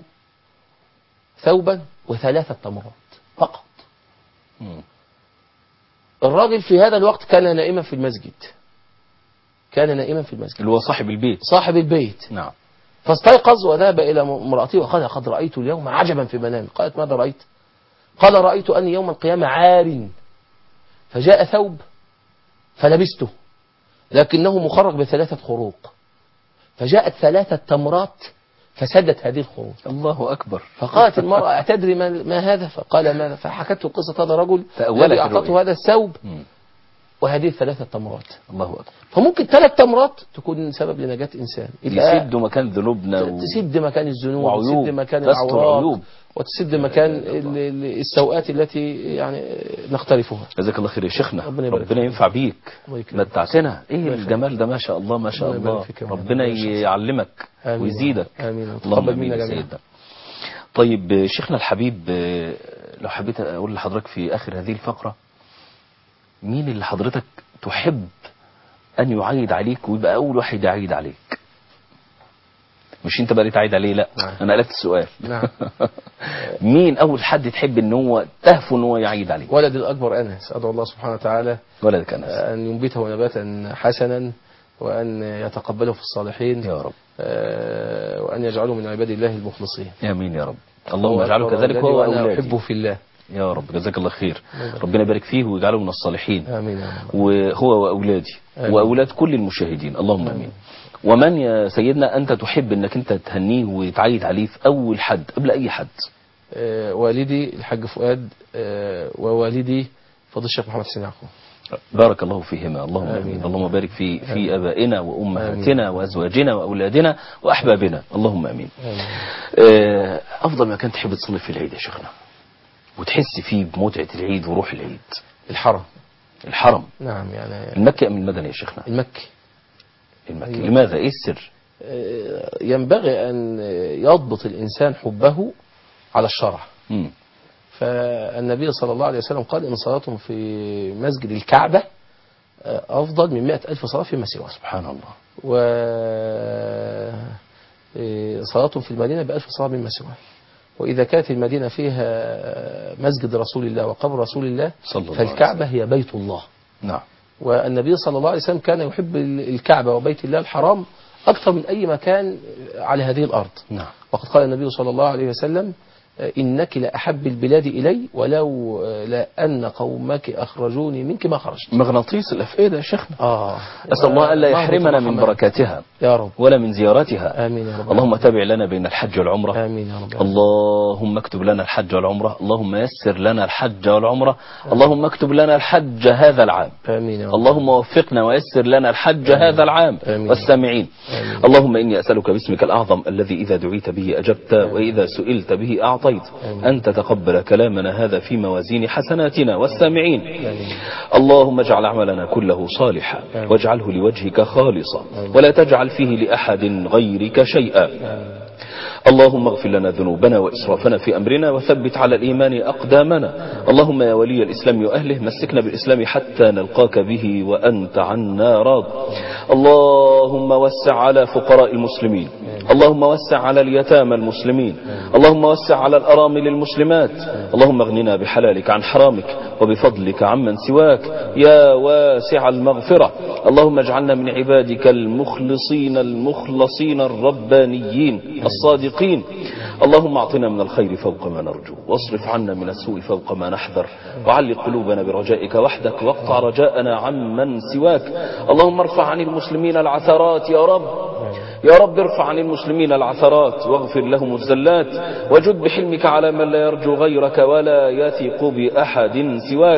ثوبا وثلاثة تمرات فقط مم. الراجل في هذا الوقت كان نائما في المسجد كان نائما في المسجد اللي هو صاحب البيت صاحب البيت نعم فاستيقظ وذهب إلى امرأته وقال قد رأيت اليوم عجبا في منامي قالت ماذا رأيت قال رأيت أني يوم القيامة عار فجاء ثوب فلبسته لكنه مخرج بثلاثة خروق فجاءت ثلاثة تمرات فسدت هذه الخروج الله أكبر فقالت المرأة أتدري ما, ما هذا فقال ماذا فحكت له قصة هذا الرجل تأولت الذي أعطته الرؤيا. هذا الثوب مم. وهذه الثلاثة تمرات الله أكبر فممكن ثلاث تمرات تكون سبب لنجاة إنسان يبقى يسد مكان ذنوبنا و... تسد مكان الذنوب وعيوب. وتسد مكان تستر العورات عيوب. وتسد مكان ال- ال- السوءات التي يعني نختلفها جزاك الله خير يا شيخنا ربنا يبارك ربنا فيك. ينفع بيك الله يكرمك. متعتنا ايه الله الجمال ده ما شاء الله ما شاء ربنا يبارك الله فيك يا رب. ربنا ربنا يشفيك. يعلمك آمين. ويزيدك آمين اللهم وتقبل امين منا يا جميعا سيدنا طيب شيخنا الحبيب آه، لو حبيت اقول لحضرتك في اخر هذه الفقره مين اللي حضرتك تحب ان يعيد عليك ويبقى اول واحد يعيد عليك مش انت بقى اللي تعيد عليه لا نعم. انا قلبت السؤال نعم مين اول حد تحب ان هو تهفو ان هو يعيد عليك ولد الأكبر أنس أدعو الله سبحانه وتعالى ولدك انس أن ينبته نباتا حسنا وأن يتقبله في الصالحين يا رب آه، وأن يجعله من عباد الله المخلصين امين يا رب اللهم هو اجعله أكبر كذلك أولادي هو وأنا واولادي أحبه في الله يا رب جزاك الله خير الله يبارك ربنا يبارك فيه ويجعله من الصالحين آمين يا رب وهو وأولادي آمين. وأولاد كل المشاهدين اللهم أمين ومن يا سيدنا أنت تحب أنك أنت تهنيه وتعيد عليه في أول حد قبل أي حد آه، والدي الحاج فؤاد آه، ووالدي فضل الشيخ محمد حسين يعقوب بارك الله فيهما اللهم آمين. امين اللهم بارك في في ابائنا وامهاتنا وازواجنا واولادنا واحبابنا اللهم امين آمين. آه، افضل مكان تحب تصلي في العيد يا شيخنا وتحس فيه بمتعه العيد وروح العيد الحرم الحرم نعم يعني المكي ام المدني يا شيخنا المكي المكي أيوة. لماذا ايه السر آه، ينبغي أن يضبط الإنسان حبه على الشرع مم. فالنبي صلى الله عليه وسلم قال إن صلاتهم في مسجد الكعبة آه، أفضل من مئة ألف صلاة فيما سواه سبحان الله و آه، صلاتهم في المدينة بألف صلاة مما سواه وإذا كانت المدينة فيها مسجد رسول الله وقبر رسول الله صلى الله عليه فالكعبة هي بيت الله نعم والنبي صلى الله عليه وسلم كان يحب الكعبة وبيت الله الحرام أكثر من أي مكان على هذه الأرض نعم وقد قال النبي صلى الله عليه وسلم إنك لأحب البلاد إلي ولو لا أن قومك أخرجوني منك ما خرجت مغناطيس الافئده يا شيخنا آه اسال الله الا الله يحرمنا من الرحمن. بركاتها يا رب ولا من زيارتها آمين يا رب اللهم تابع لنا بين الحج والعمره آمين يا رب اللهم اكتب لنا الحج والعمره اللهم يسر لنا الحج والعمره اللهم اكتب لنا الحج هذا العام آمين يا رب اللهم وفقنا ويسر لنا الحج هذا العام آمين. والسامعين آمين. اللهم إني أسألك باسمك الأعظم الذي إذا دعيت به أجبت وإذا سئلت به أعطيت أن تتقبل كلامنا هذا في موازين حسناتنا والسامعين اللهم اجعل عملنا كله صالحا واجعله لوجهك خالصا ولا تجعل فيه لأحد غيرك شيئا اللهم اغفر لنا ذنوبنا وإسرافنا في أمرنا وثبت على الإيمان أقدامنا اللهم يا ولي الإسلام وأهله مسكنا بالإسلام حتى نلقاك به وأنت عنا راض اللهم وسع على فقراء المسلمين اللهم وسع على اليتامى المسلمين اللهم وسع على الأرامل المسلمات اللهم اغننا بحلالك عن حرامك وبفضلك عمن سواك يا واسع المغفرة اللهم اجعلنا من عبادك المخلصين المخلصين الربانيين الصادقين اللهم اعطنا من الخير فوق ما نرجو واصرف عنا من السوء فوق ما نحذر وعلق قلوبنا برجائك وحدك واقطع رجاءنا عمن سواك اللهم ارفع عن المسلمين العثرات يا رب يا رب ارفع عن المسلمين العثرات واغفر لهم الزلات وجد بحلمك على من لا يرجو غيرك ولا يثق بأحد سواك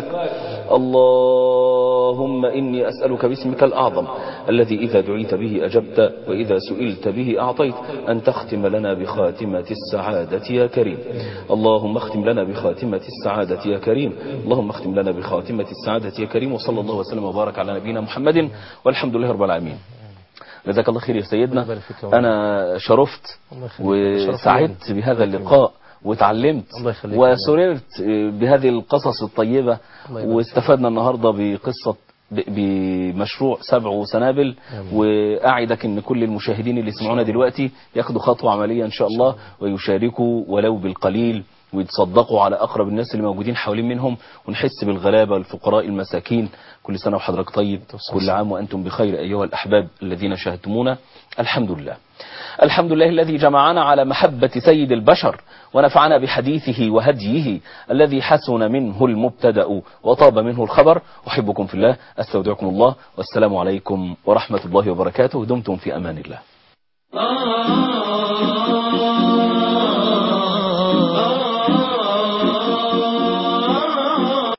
اللهم إني أسألك باسمك الأعظم الذي إذا دعيت به أجبت وإذا سئلت به أعطيت أن تختم لنا بخاتمة السعادة يا كريم اللهم اختم لنا بخاتمة السعادة يا كريم اللهم اختم لنا بخاتمة السعادة يا كريم وصلى الله وسلم وبارك على نبينا محمد والحمد لله رب العالمين جزاك الله خير يا سيدنا الله يبارك فيك يا رب. أنا شرفت الله يخليك. شرف وسعدت بهذا اللقاء وتعلمت الله يخليك. وسررت بهذه القصص الطيبة الله يبارك واستفدنا النهاردة بقصة ب- بمشروع سبع سنابل وأعدك أن كل المشاهدين اللي يسمعونا دلوقتي ياخدوا خطوة عملية إن شاء الله ويشاركوا ولو بالقليل ويتصدقوا على أقرب الناس اللي موجودين حوالين منهم ونحس بالغلابة والفقراء المساكين كل سنة وحضرتك طيب كل عام وأنتم بخير أيها الأحباب الذين شاهدتمونا الحمد لله الحمد لله الذي جمعنا على محبة سيد البشر ونفعنا بحديثه وهديه الذي حسن منه المبتدأ وطاب منه الخبر أحبكم في الله أستودعكم الله والسلام عليكم ورحمة الله وبركاته دمتم في أمان الله آه